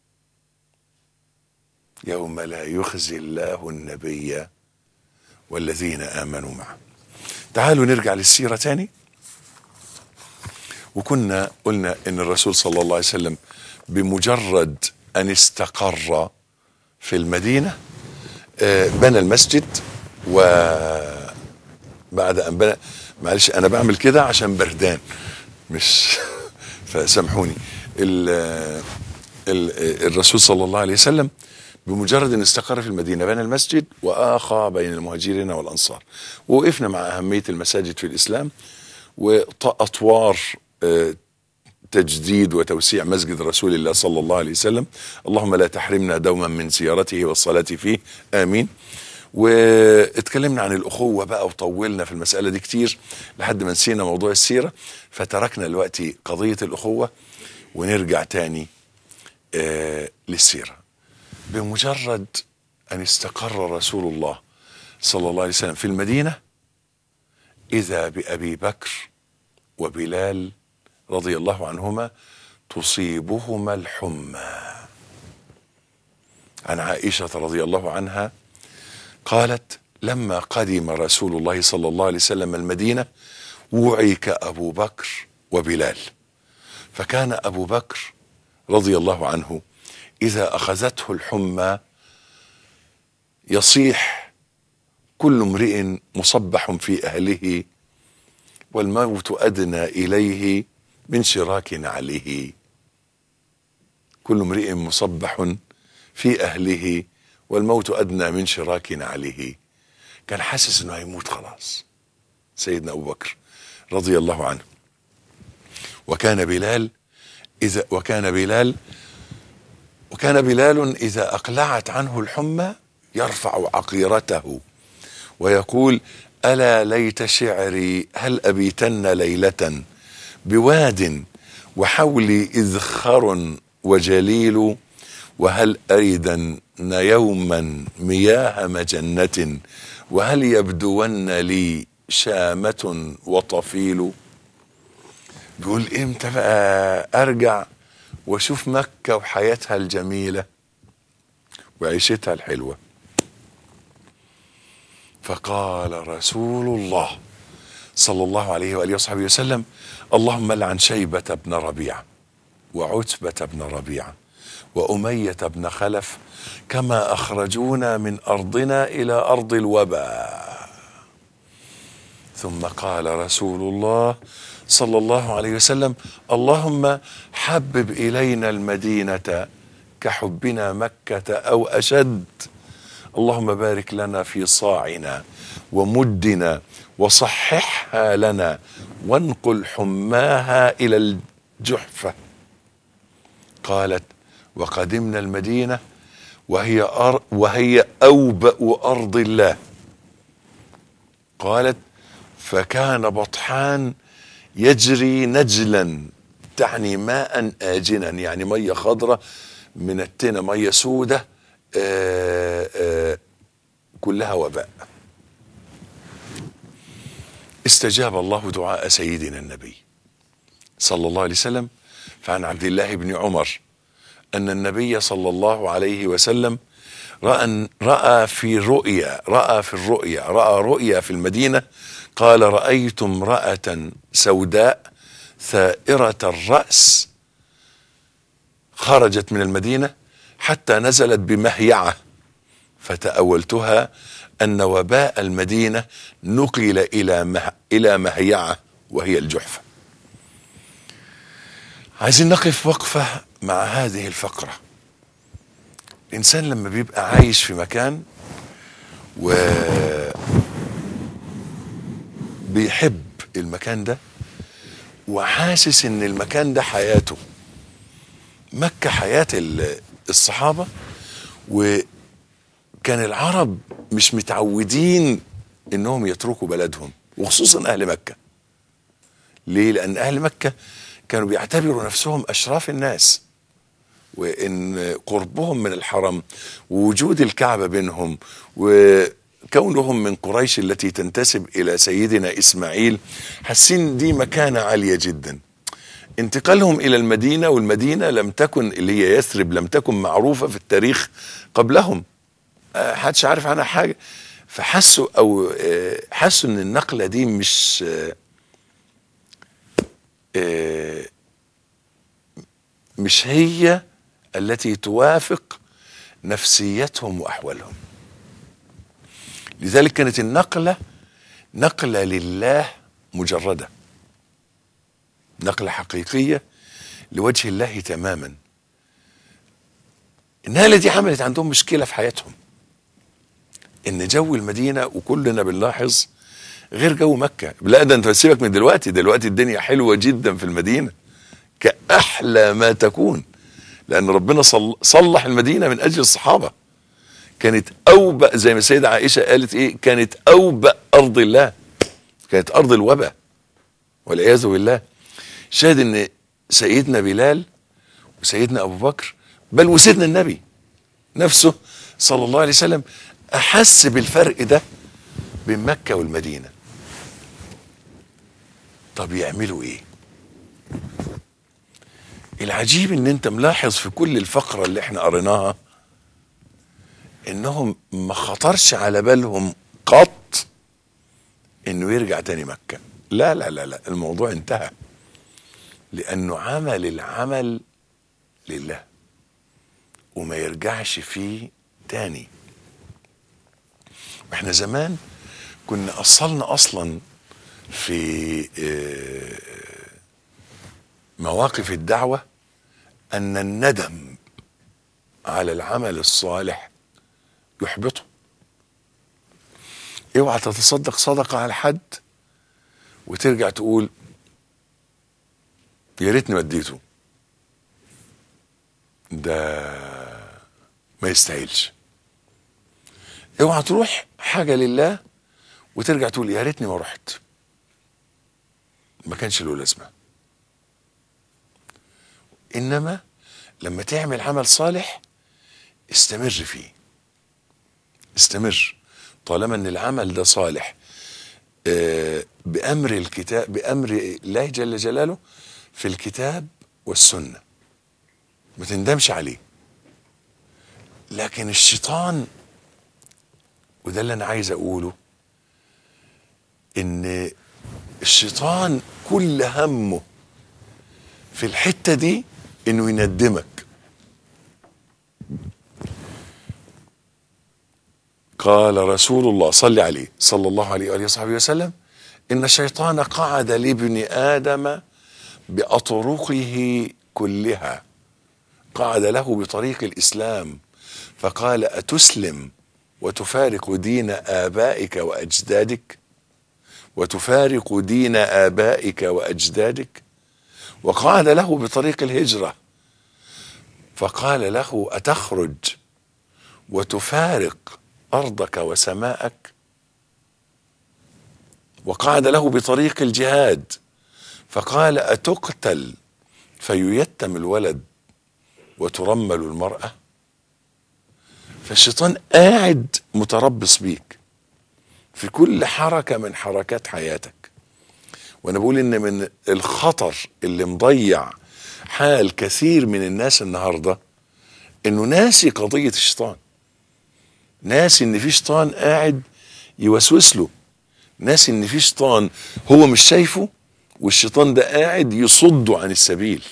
B: يوم لا يخزي الله النبي والذين امنوا معه تعالوا نرجع للسيره تاني وكنا قلنا ان الرسول صلى الله عليه وسلم بمجرد ان استقر في المدينه آه، بنى المسجد وبعد ان بنى معلش انا بعمل كده عشان بردان مش فسامحوني ال- ال- الرسول صلى الله عليه وسلم بمجرد ان استقر في المدينه بنى المسجد واخى بين المهاجرين والانصار ووقفنا مع اهميه المساجد في الاسلام واطوار آه، تجديد وتوسيع مسجد رسول الله صلى الله عليه وسلم اللهم لا تحرمنا دوما من زيارته والصلاة فيه آمين واتكلمنا عن الأخوة بقى وطولنا في المسألة دي كتير لحد ما نسينا موضوع السيرة فتركنا دلوقتي قضية الأخوة ونرجع تاني آه للسيرة بمجرد أن استقر رسول الله صلى الله عليه وسلم في المدينة إذا بأبي بكر وبلال رضي الله عنهما تصيبهما الحمى عن عائشه رضي الله عنها قالت لما قدم رسول الله صلى الله عليه وسلم المدينه وعك ابو بكر وبلال فكان ابو بكر رضي الله عنه اذا اخذته الحمى يصيح كل امرئ مصبح في اهله والموت ادنى اليه من شراك نعله كل امرئ مصبح في اهله والموت ادنى من شراك نعله كان حاسس انه هيموت خلاص سيدنا ابو بكر رضي الله عنه وكان بلال اذا وكان بلال وكان بلال اذا اقلعت عنه الحمى يرفع عقيرته ويقول الا ليت شعري هل ابيتن ليله بواد وحولي إذخر وجليل وهل أريدن يوما مياه مجنة وهل يبدون لي شامة وطفيل بيقول امتى بقى ارجع واشوف مكة وحياتها الجميلة وعيشتها الحلوة فقال رسول الله صلى الله عليه وآله وصحبه وسلم اللهم لعن شيبة بن ربيعة وعتبة بن ربيعة وأمية بن خلف كما أخرجونا من أرضنا إلى أرض الوباء ثم قال رسول الله صلى الله عليه وسلم اللهم حبب إلينا المدينة كحبنا مكة أو أشد اللهم بارك لنا في صاعنا ومدنا وصححها لنا وانقل حماها الى الجحفه قالت وقدمنا المدينه وهي أر وهي اوبا ارض الله قالت فكان بطحان يجري نجلا تعني ماء آجنا يعني مية خضرة من التنة مية سودة آه، آه، كلها وباء استجاب الله دعاء سيدنا النبي صلى الله عليه وسلم فعن عبد الله بن عمر أن النبي صلى الله عليه وسلم رأى رأى في رؤيا رأى في الرؤيا رأى رؤيا في المدينة قال رأيت امرأة سوداء ثائرة الرأس خرجت من المدينة حتى نزلت بمهيعة فتأولتها أن وباء المدينة نقل إلى مه... إلى مهيعة وهي الجحفة عايزين نقف وقفة مع هذه الفقرة الإنسان لما بيبقى عايش في مكان و بيحب المكان ده وحاسس ان المكان ده حياته مكة حياة ال- الصحابة وكان العرب مش متعودين انهم يتركوا بلدهم وخصوصا اهل مكة ليه لان اهل مكة كانوا بيعتبروا نفسهم اشراف الناس وان قربهم من الحرم ووجود الكعبة بينهم وكونهم من قريش التي تنتسب الى سيدنا اسماعيل حاسين دي مكانة عالية جدا انتقالهم الى المدينه والمدينه لم تكن اللي هي يثرب لم تكن معروفه في التاريخ قبلهم آه، حدش عارف عنها حاجه فحسوا او آه، حسوا ان النقله دي مش آه، آه، مش هي التي توافق نفسيتهم واحوالهم لذلك كانت النقله نقله لله مجرده نقله حقيقيه لوجه الله تماما النقله دي عملت عندهم مشكله في حياتهم ان جو المدينه وكلنا بنلاحظ غير جو مكه لا ده انت سيبك من دلوقتي دلوقتي الدنيا حلوه جدا في المدينه كاحلى ما تكون لان ربنا صل صلح المدينه من اجل الصحابه كانت اوبأ زي ما السيده عائشه قالت ايه كانت اوبأ ارض الله كانت ارض الوباء والعياذ بالله شاهد ان سيدنا بلال وسيدنا ابو بكر بل وسيدنا النبي نفسه صلى الله عليه وسلم احس بالفرق ده بين مكه والمدينه طب يعملوا ايه العجيب ان انت ملاحظ في كل الفقره اللي احنا قريناها انهم ما خطرش على بالهم قط انه يرجع تاني مكه لا لا لا لا الموضوع انتهى لانه عمل العمل لله وما يرجعش فيه تاني احنا زمان كنا اصلنا اصلا في آه، مواقف الدعوه ان الندم على العمل الصالح يحبطه اوعى تتصدق صدقه على حد وترجع تقول يا ريتني وديته ده ما يستاهلش اوعى تروح حاجه لله وترجع تقول يا ريتني ما رحت ما كانش له لازمه انما لما تعمل عمل صالح استمر فيه استمر طالما ان العمل ده صالح آه، بامر الكتاب بامر الله جل جلاله في الكتاب والسنه ما تندمش عليه لكن الشيطان وده اللي انا عايز اقوله ان الشيطان كل همه في الحته دي انه يندمك قال رسول الله صلى عليه صلى الله عليه واله وصحبه وسلم ان الشيطان قعد لابن ادم باطرقه كلها قعد له بطريق الاسلام فقال اتسلم وتفارق دين ابائك واجدادك وتفارق دين ابائك واجدادك وقعد له بطريق الهجره فقال له اتخرج وتفارق ارضك وسماءك وقعد له بطريق الجهاد فقال اتقتل فييتم الولد وترمل المراه فالشيطان قاعد متربص بيك في كل حركه من حركات حياتك وانا بقول ان من الخطر اللي مضيع حال كثير من الناس النهارده انه ناسي قضيه الشيطان ناسي ان في شيطان قاعد يوسوس له ناسي ان في شيطان هو مش شايفه والشيطان ده قاعد يصده عن السبيل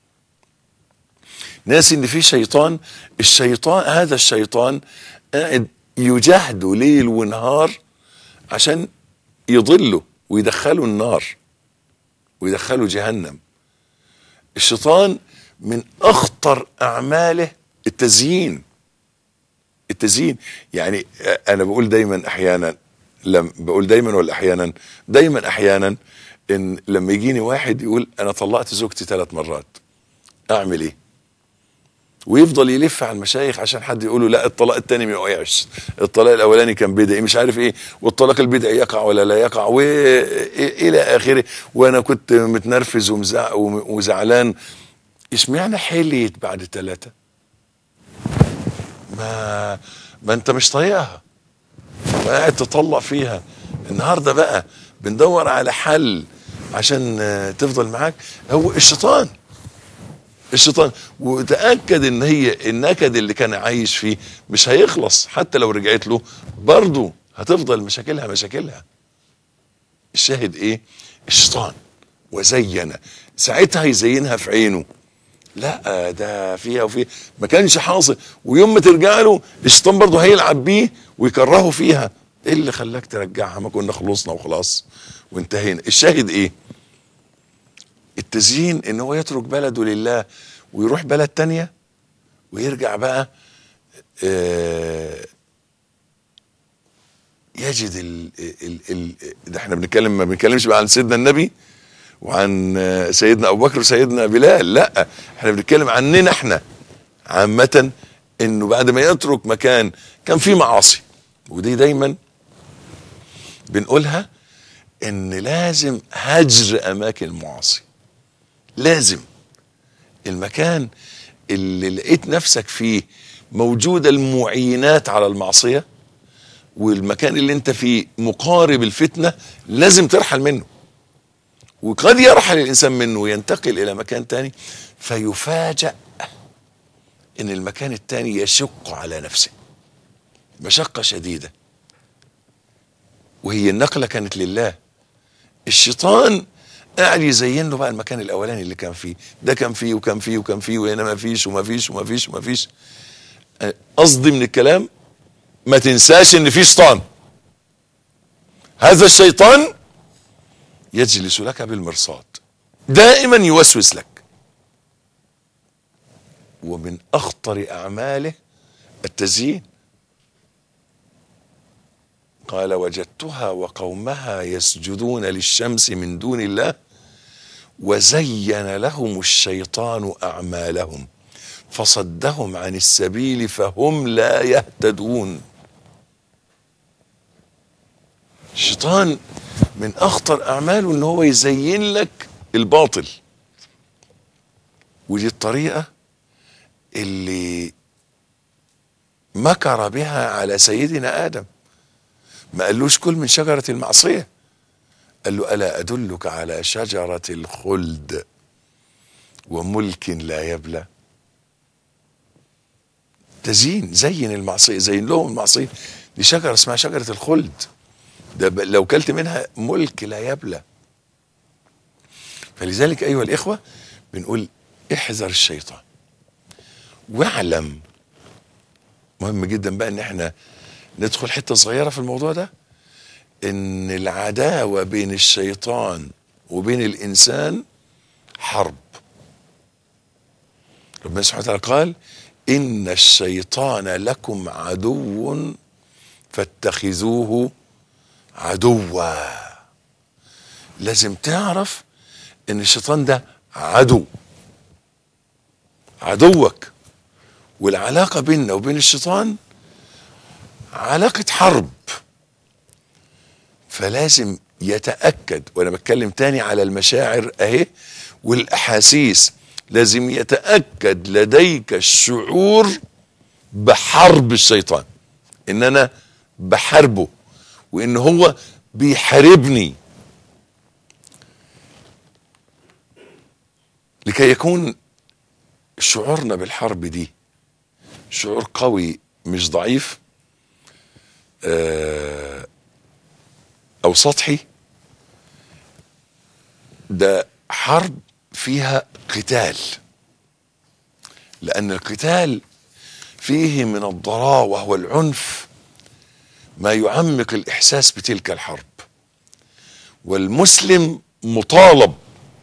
B: ناسي ان في شيطان الشيطان هذا الشيطان قاعد يجاهده ليل ونهار عشان يضله ويدخله النار ويدخله جهنم الشيطان من اخطر اعماله التزيين التزيين يعني انا بقول دايما احيانا لم بقول دايما ولا احيانا دايما احيانا ان لما يجيني واحد يقول انا طلقت زوجتي ثلاث مرات اعمل ايه ويفضل يلف على المشايخ عشان حد يقول له لا الطلاق الثاني ما يقعش الطلاق الاولاني كان بدعي مش عارف ايه والطلاق البدعي يقع ولا لا يقع والى اخره وانا كنت متنرفز ومزع وزعلان اشمعنى حليت بعد ثلاثه ما ما انت مش طايقها وقاعد تطلق فيها النهارده بقى بندور على حل عشان آه، تفضل معاك هو الشيطان الشيطان وتاكد ان هي النكد اللي كان عايش فيه مش هيخلص حتى لو رجعت له برضه هتفضل مشاكلها مشاكلها الشاهد ايه الشيطان وزين ساعتها يزينها في عينه لا ده فيها وفيها ما كانش حاصل ويوم ما ترجع له الشيطان برضه هيلعب بيه ويكرهه فيها ايه اللي خلاك ترجعها ما كنا خلصنا وخلاص وانتهينا الشاهد ايه التزيين ان هو يترك بلده لله ويروح بلد تانية ويرجع بقى آه يجد ال ال ال ده احنا بنتكلم ما بنتكلمش بقى عن سيدنا النبي وعن آه، سيدنا ابو بكر وسيدنا بلال لا احنا بنتكلم عننا احنا عامة انه بعد ما يترك مكان كان فيه معاصي ودي دايما بنقولها ان لازم هجر اماكن المعاصي لازم المكان اللي لقيت نفسك فيه موجودة المعينات على المعصية والمكان اللي انت فيه مقارب الفتنة لازم ترحل منه وقد يرحل الانسان منه وينتقل الى مكان تاني فيفاجأ ان المكان التاني يشق على نفسه مشقة شديدة وهي النقلة كانت لله الشيطان قاعد يزين له بقى المكان الاولاني اللي كان فيه ده كان فيه وكان فيه وكان فيه وهنا ما فيش وما فيش وما فيش وما فيش أه، قصدي من الكلام ما تنساش ان في شيطان هذا الشيطان يجلس لك بالمرصاد دائما يوسوس لك ومن اخطر اعماله التزيين قال وجدتها وقومها يسجدون للشمس من دون الله وزين لهم الشيطان اعمالهم فصدهم عن السبيل فهم لا يهتدون الشيطان من اخطر اعماله ان هو يزين لك الباطل ودي الطريقه اللي مكر بها على سيدنا ادم ما قالوش كل من شجره المعصيه قال له الا ادلك على شجره الخلد وملك لا يبلى تزيين زين المعصيه زين لهم المعصيه دي شجره اسمها شجره الخلد ده ب- لو كلت منها ملك لا يبلى فلذلك ايها الاخوه بنقول احذر الشيطان واعلم مهم جدا بقى ان احنا ندخل حته صغيره في الموضوع ده ان العداوه بين الشيطان وبين الانسان حرب ربنا سبحانه وتعالى قال ان الشيطان لكم عدو فاتخذوه عدوا لازم تعرف ان الشيطان ده عدو عدوك والعلاقه بيننا وبين الشيطان علاقه حرب فلازم يتاكد وانا بتكلم تاني على المشاعر اهي والاحاسيس لازم يتاكد لديك الشعور بحرب الشيطان ان انا بحاربه وان هو بيحاربني لكي يكون شعورنا بالحرب دي شعور قوي مش ضعيف آه، او سطحي ده حرب فيها قتال لان القتال فيه من الضراوه والعنف ما يعمق الاحساس بتلك الحرب والمسلم مطالب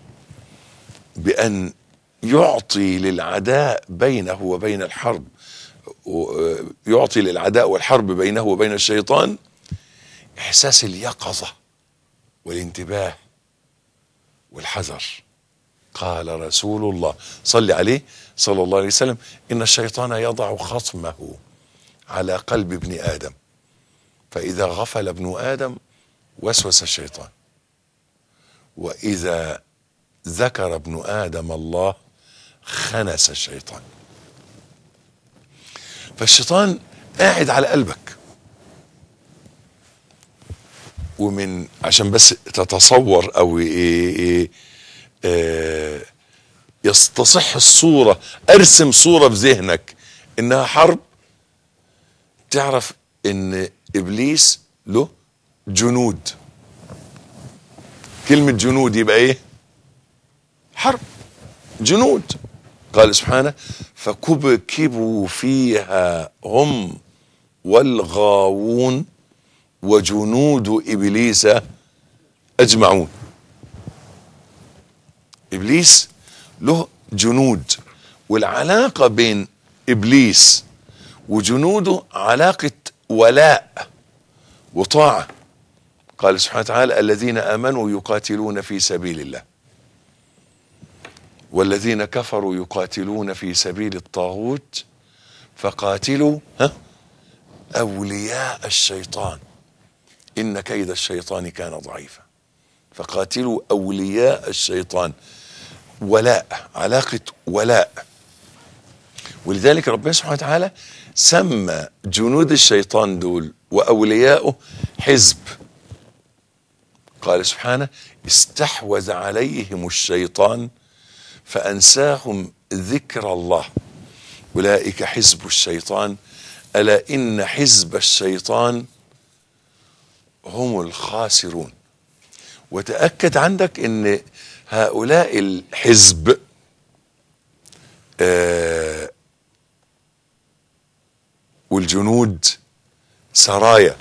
B: بان يعطي للعداء بينه وبين الحرب و- يعطي للعداء والحرب بينه وبين الشيطان احساس اليقظه والانتباه والحذر قال رسول الله صل عليه صلى الله عليه وسلم ان الشيطان يضع خصمه على قلب ابن ادم فاذا غفل ابن ادم وسوس الشيطان واذا ذكر ابن ادم الله خنس الشيطان فالشيطان قاعد على قلبك ومن عشان بس تتصور او إيه إيه آه، يستصح الصوره ارسم صوره في ذهنك انها حرب تعرف ان ابليس له جنود كلمه جنود يبقى ايه حرب جنود قال سبحانه فكبكبوا فيها هم والغاوون وجنود ابليس اجمعون ابليس له جنود والعلاقه بين ابليس وجنوده علاقه ولاء وطاعه قال سبحانه وتعالى الذين امنوا يقاتلون في سبيل الله والذين كفروا يقاتلون في سبيل الطاغوت فقاتلوا ها اولياء الشيطان ان كيد الشيطان كان ضعيفا فقاتلوا اولياء الشيطان ولاء علاقه ولاء ولذلك ربنا سبحانه وتعالى سمى جنود الشيطان دول واولياءه حزب قال سبحانه استحوذ عليهم الشيطان فانساهم ذكر الله اولئك حزب الشيطان الا ان حزب الشيطان هم الخاسرون وتاكد عندك ان هؤلاء الحزب آه والجنود سرايا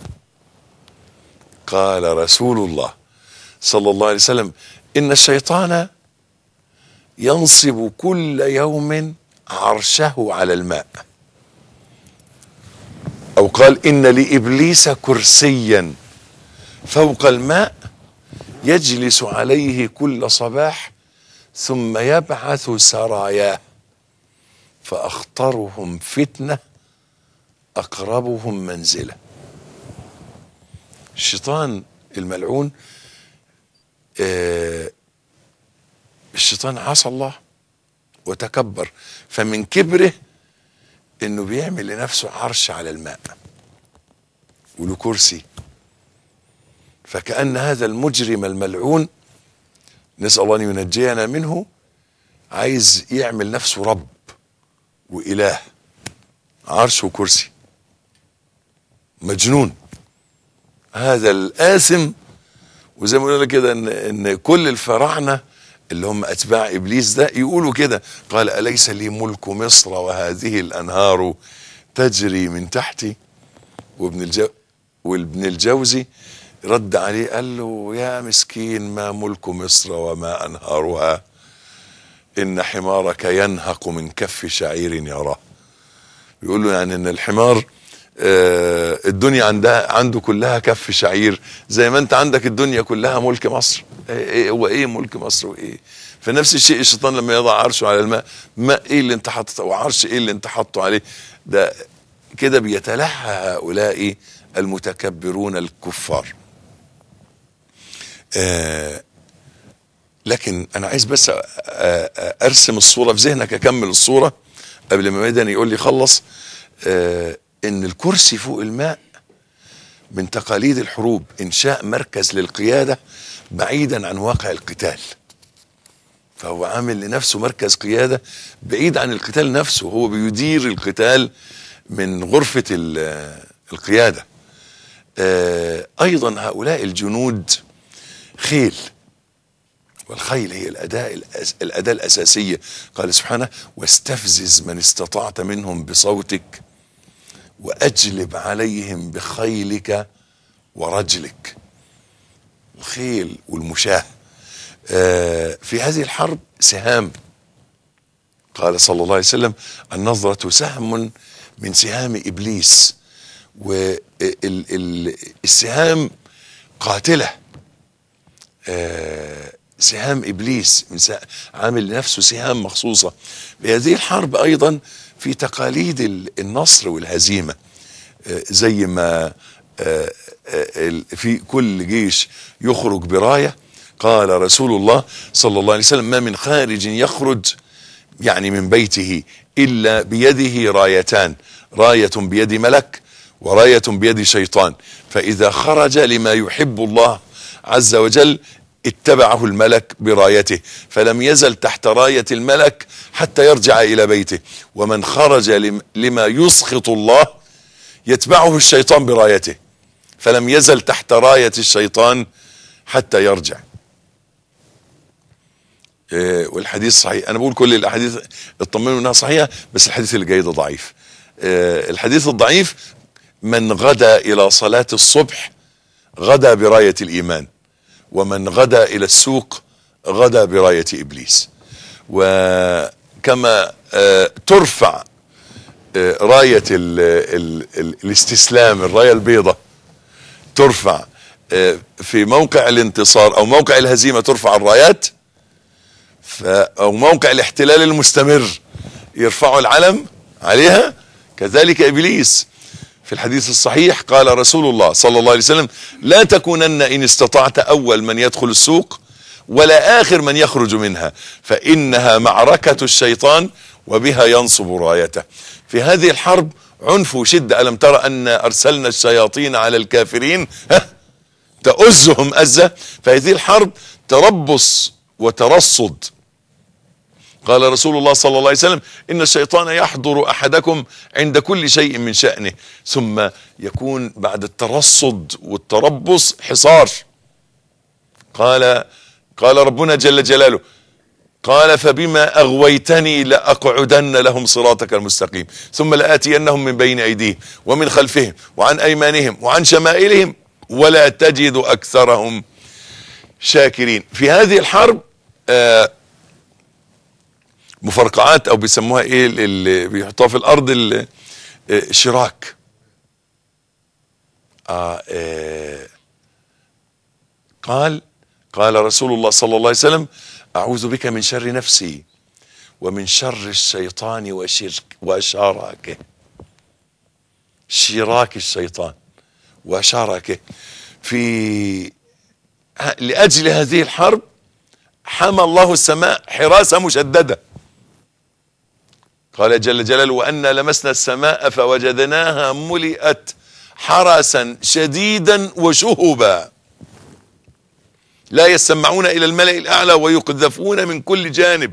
B: قال رسول الله صلى الله عليه وسلم ان الشيطان ينصب كل يوم عرشه على الماء او قال ان لابليس كرسيا فوق الماء يجلس عليه كل صباح ثم يبعث سراياه فاخطرهم فتنه اقربهم منزله الشيطان الملعون آه الشيطان عصى الله وتكبر فمن كبره انه بيعمل لنفسه عرش على الماء وله كرسي فكأن هذا المجرم الملعون نسأل الله أن ينجينا منه عايز يعمل نفسه رب وإله عرش وكرسي مجنون هذا الآثم وزي ما قلنا كده ان ان كل الفراعنه اللي هم اتباع ابليس ده يقولوا كده قال اليس لي ملك مصر وهذه الانهار تجري من تحتي وابن الجو وابن الجوزي رد عليه قال له يا مسكين ما ملك مصر وما انهارها ان حمارك ينهق من كف شعير يراه بيقول له يعني ان الحمار آه، الدنيا عندها عنده كلها كف شعير زي ما انت عندك الدنيا كلها ملك مصر إيه- ايه هو ايه ملك مصر وايه فنفس الشيء الشيطان لما يضع عرشه على الماء ما ايه اللي انت حاطه وعرش ايه اللي انت حاطه عليه ده كده بيتلهى هؤلاء المتكبرون الكفار آه لكن انا عايز بس آه، آه، ارسم الصوره في ذهنك اكمل الصوره قبل ما مدني يقول لي خلص آه ان الكرسي فوق الماء من تقاليد الحروب انشاء مركز للقياده بعيدا عن واقع القتال فهو عامل لنفسه مركز قياده بعيد عن القتال نفسه هو بيدير القتال من غرفه ال- القياده آه، ايضا هؤلاء الجنود خيل والخيل هي الأداة الأس- الأداة الأساسية قال سبحانه واستفزز من استطعت منهم بصوتك وأجلب عليهم بخيلك ورجلك الخيل والمشاة آه، في هذه الحرب سهام قال صلى الله عليه وسلم النظرة سهم من سهام إبليس والسهام قاتلة آه، سهام ابليس من سه- عامل لنفسه سهام مخصوصه بهذه الحرب ايضا في تقاليد ال- النصر والهزيمه آه، زي ما آه، آه، ال- في كل جيش يخرج برايه قال رسول الله صلى الله عليه وسلم ما من خارج يخرج يعني من بيته الا بيده رايتان رايه بيد ملك ورايه بيد شيطان فاذا خرج لما يحب الله عز وجل اتبعه الملك برايته فلم يزل تحت رايه الملك حتى يرجع الى بيته ومن خرج لم- لما يسخط الله يتبعه الشيطان برايته فلم يزل تحت رايه الشيطان حتى يرجع آه، والحديث صحيح انا بقول كل الاحاديث اطمنوا انها صحيحه بس الحديث اللي جاي ده ضعيف آه، الحديث الضعيف من غدا الى صلاه الصبح غدا برايه الايمان ومن غدا الى السوق غدا برايه ابليس وكما آه، ترفع آه، رايه ال ال ال الاستسلام الرايه البيضاء ترفع آه، في موقع الانتصار او موقع الهزيمه ترفع الرايات ف او موقع الاحتلال المستمر يرفعوا العلم عليها كذلك ابليس في الحديث الصحيح قال رسول الله صلى الله عليه وسلم لا تكونن ان استطعت اول من يدخل السوق ولا اخر من يخرج منها فانها معركه الشيطان وبها ينصب رايته في هذه الحرب عنف وشده الم ترى ان ارسلنا الشياطين على الكافرين ها تؤزهم أزة فهذه الحرب تربص وترصد قال رسول الله صلى الله عليه وسلم إن الشيطان يحضر أحدكم عند كل شيء من شأنه ثم يكون بعد الترصد والتربص حصار قال قال ربنا جل جلاله قال فبما أغويتني لأقعدن لهم صراطك المستقيم ثم لآتينهم من بين أيديهم ومن خلفهم وعن أيمانهم وعن شمائلهم ولا تجد أكثرهم شاكرين في هذه الحرب آه، مفرقعات أو بيسموها إيه اللي بيحطوها في الأرض ال- آه، شراك آه آه قال قال رسول الله صلى الله عليه وسلم أعوذ بك من شر نفسي ومن شر الشيطان وشرك وشراكه شراك الشيطان وشاركه في ه- لأجل هذه الحرب حمى الله السماء حراسة مشددة قال جل جلاله وأنا لمسنا السماء فوجدناها ملئت حرسا شديدا وشهبا لا يسمعون إلى الملأ الأعلى ويقذفون من كل جانب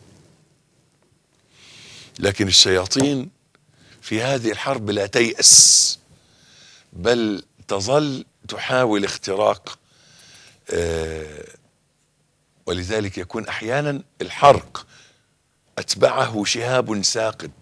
B: لكن الشياطين في هذه الحرب لا تيأس بل تظل تحاول اختراق آه، ولذلك يكون احيانا الحرق اتبعه شهاب ثاقب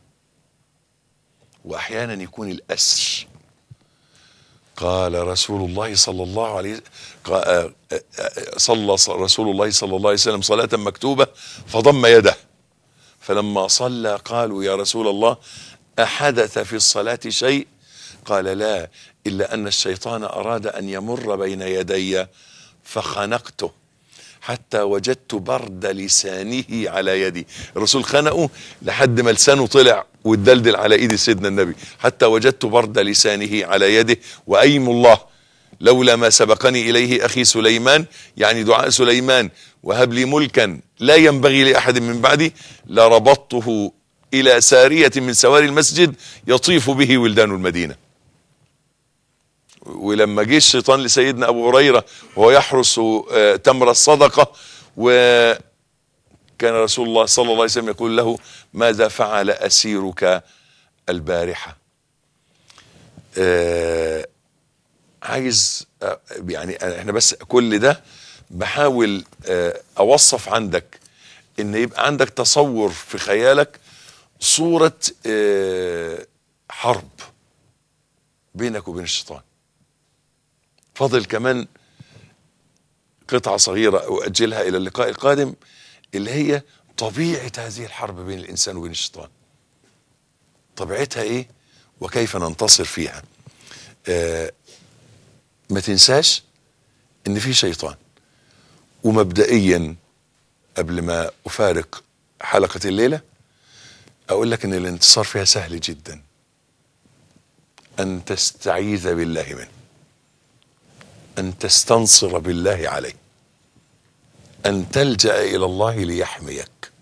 B: واحيانا يكون الاسر قال رسول الله صلى الله عليه قا- آه، آه، آه، صلى ص- رسول الله صلى الله عليه وسلم صلاة مكتوبة فضم يده فلما صلى قالوا يا رسول الله أحدث في الصلاة شيء قال لا إلا أن الشيطان أراد أن يمر بين يدي فخنقته حتى وجدت برد لسانه على يدي الرسول خنقه لحد ما لسانه طلع واتدلدل على ايد سيدنا النبي حتى وجدت برد لسانه على يده وايم الله لولا ما سبقني اليه اخي سليمان يعني دعاء سليمان وهب لي ملكا لا ينبغي لاحد من بعدي لربطته الى ساريه من سواري المسجد يطيف به ولدان المدينه ولما جه الشيطان لسيدنا ابو هريره وهو يحرس آه، تمر الصدقه وكان رسول الله صلى الله عليه وسلم يقول له ماذا فعل اسيرك البارحه آه، عايز آه، يعني احنا بس كل ده بحاول آه، اوصف عندك ان يبقى عندك تصور في خيالك صوره آه، حرب بينك وبين الشيطان فاضل كمان قطعة صغيرة أؤجلها إلى اللقاء القادم اللي هي طبيعة هذه الحرب بين الإنسان وبين الشيطان طبيعتها إيه وكيف ننتصر فيها آه ما تنساش إن في شيطان ومبدئيا قبل ما أفارق حلقة الليلة أقول لك إن الانتصار فيها سهل جدا أن تستعيذ بالله منه أن تستنصر بالله عليه أن تلجأ إلى الله ليحميك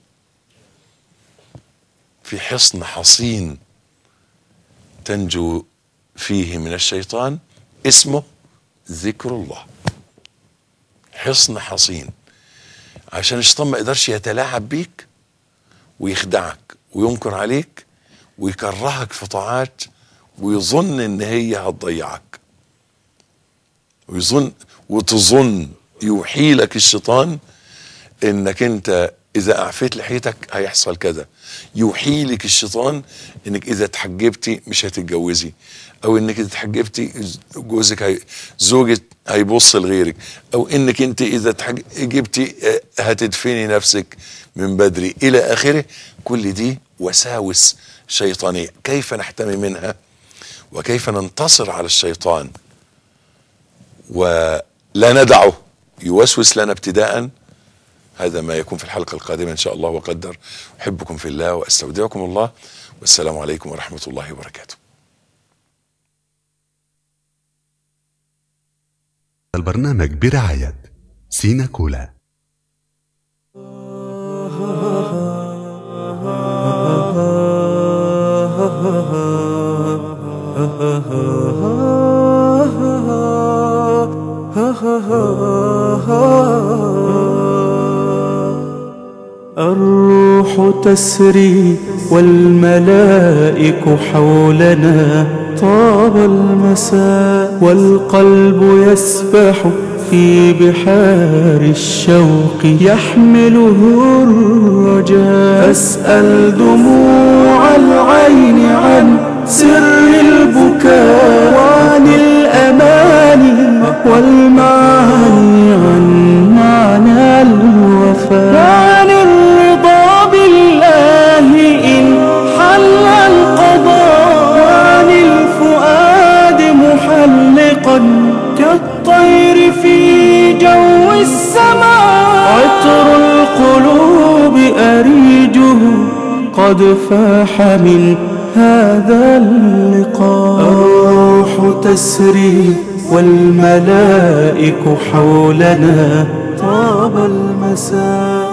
B: في حصن حصين تنجو فيه من الشيطان اسمه ذكر الله حصن حصين عشان الشيطان ما يقدرش يتلاعب بيك ويخدعك وينكر عليك ويكرهك في طاعات ويظن ان هي هتضيعك ويظن وتظن يوحي لك الشيطان انك انت اذا اعفيت لحيتك هيحصل كذا يوحي لك الشيطان انك اذا اتحجبتي مش هتتجوزي او انك اذا اتحجبتي جوزك هي زوجك هيبص لغيرك او انك انت اذا اتحجبتي آه، هتدفني نفسك من بدري الى اخره كل دي وساوس شيطانيه كيف نحتمي منها وكيف ننتصر على الشيطان ولا ندعه يوسوس لنا ابتداء هذا ما يكون في الحلقة القادمة إن شاء الله وقدر أحبكم في الله وأستودعكم الله والسلام عليكم ورحمة الله وبركاته
C: البرنامج برعاية سينا كولا
A: الروح تسري والملائك حولنا طاب المساء والقلب يسبح في بحار الشوق يحمله الرجاء أسأل دموع العين عن سر البكاء وعن الأماني والمعاني عن معنى الوفاء وعن الرضا بالله إن حل القضاء وعن الفؤاد محلقا كالطير في جو السماء عطر القلوب أريجه قد فاح من هذا اللقاء الروح تسري والملائك حولنا طاب المساء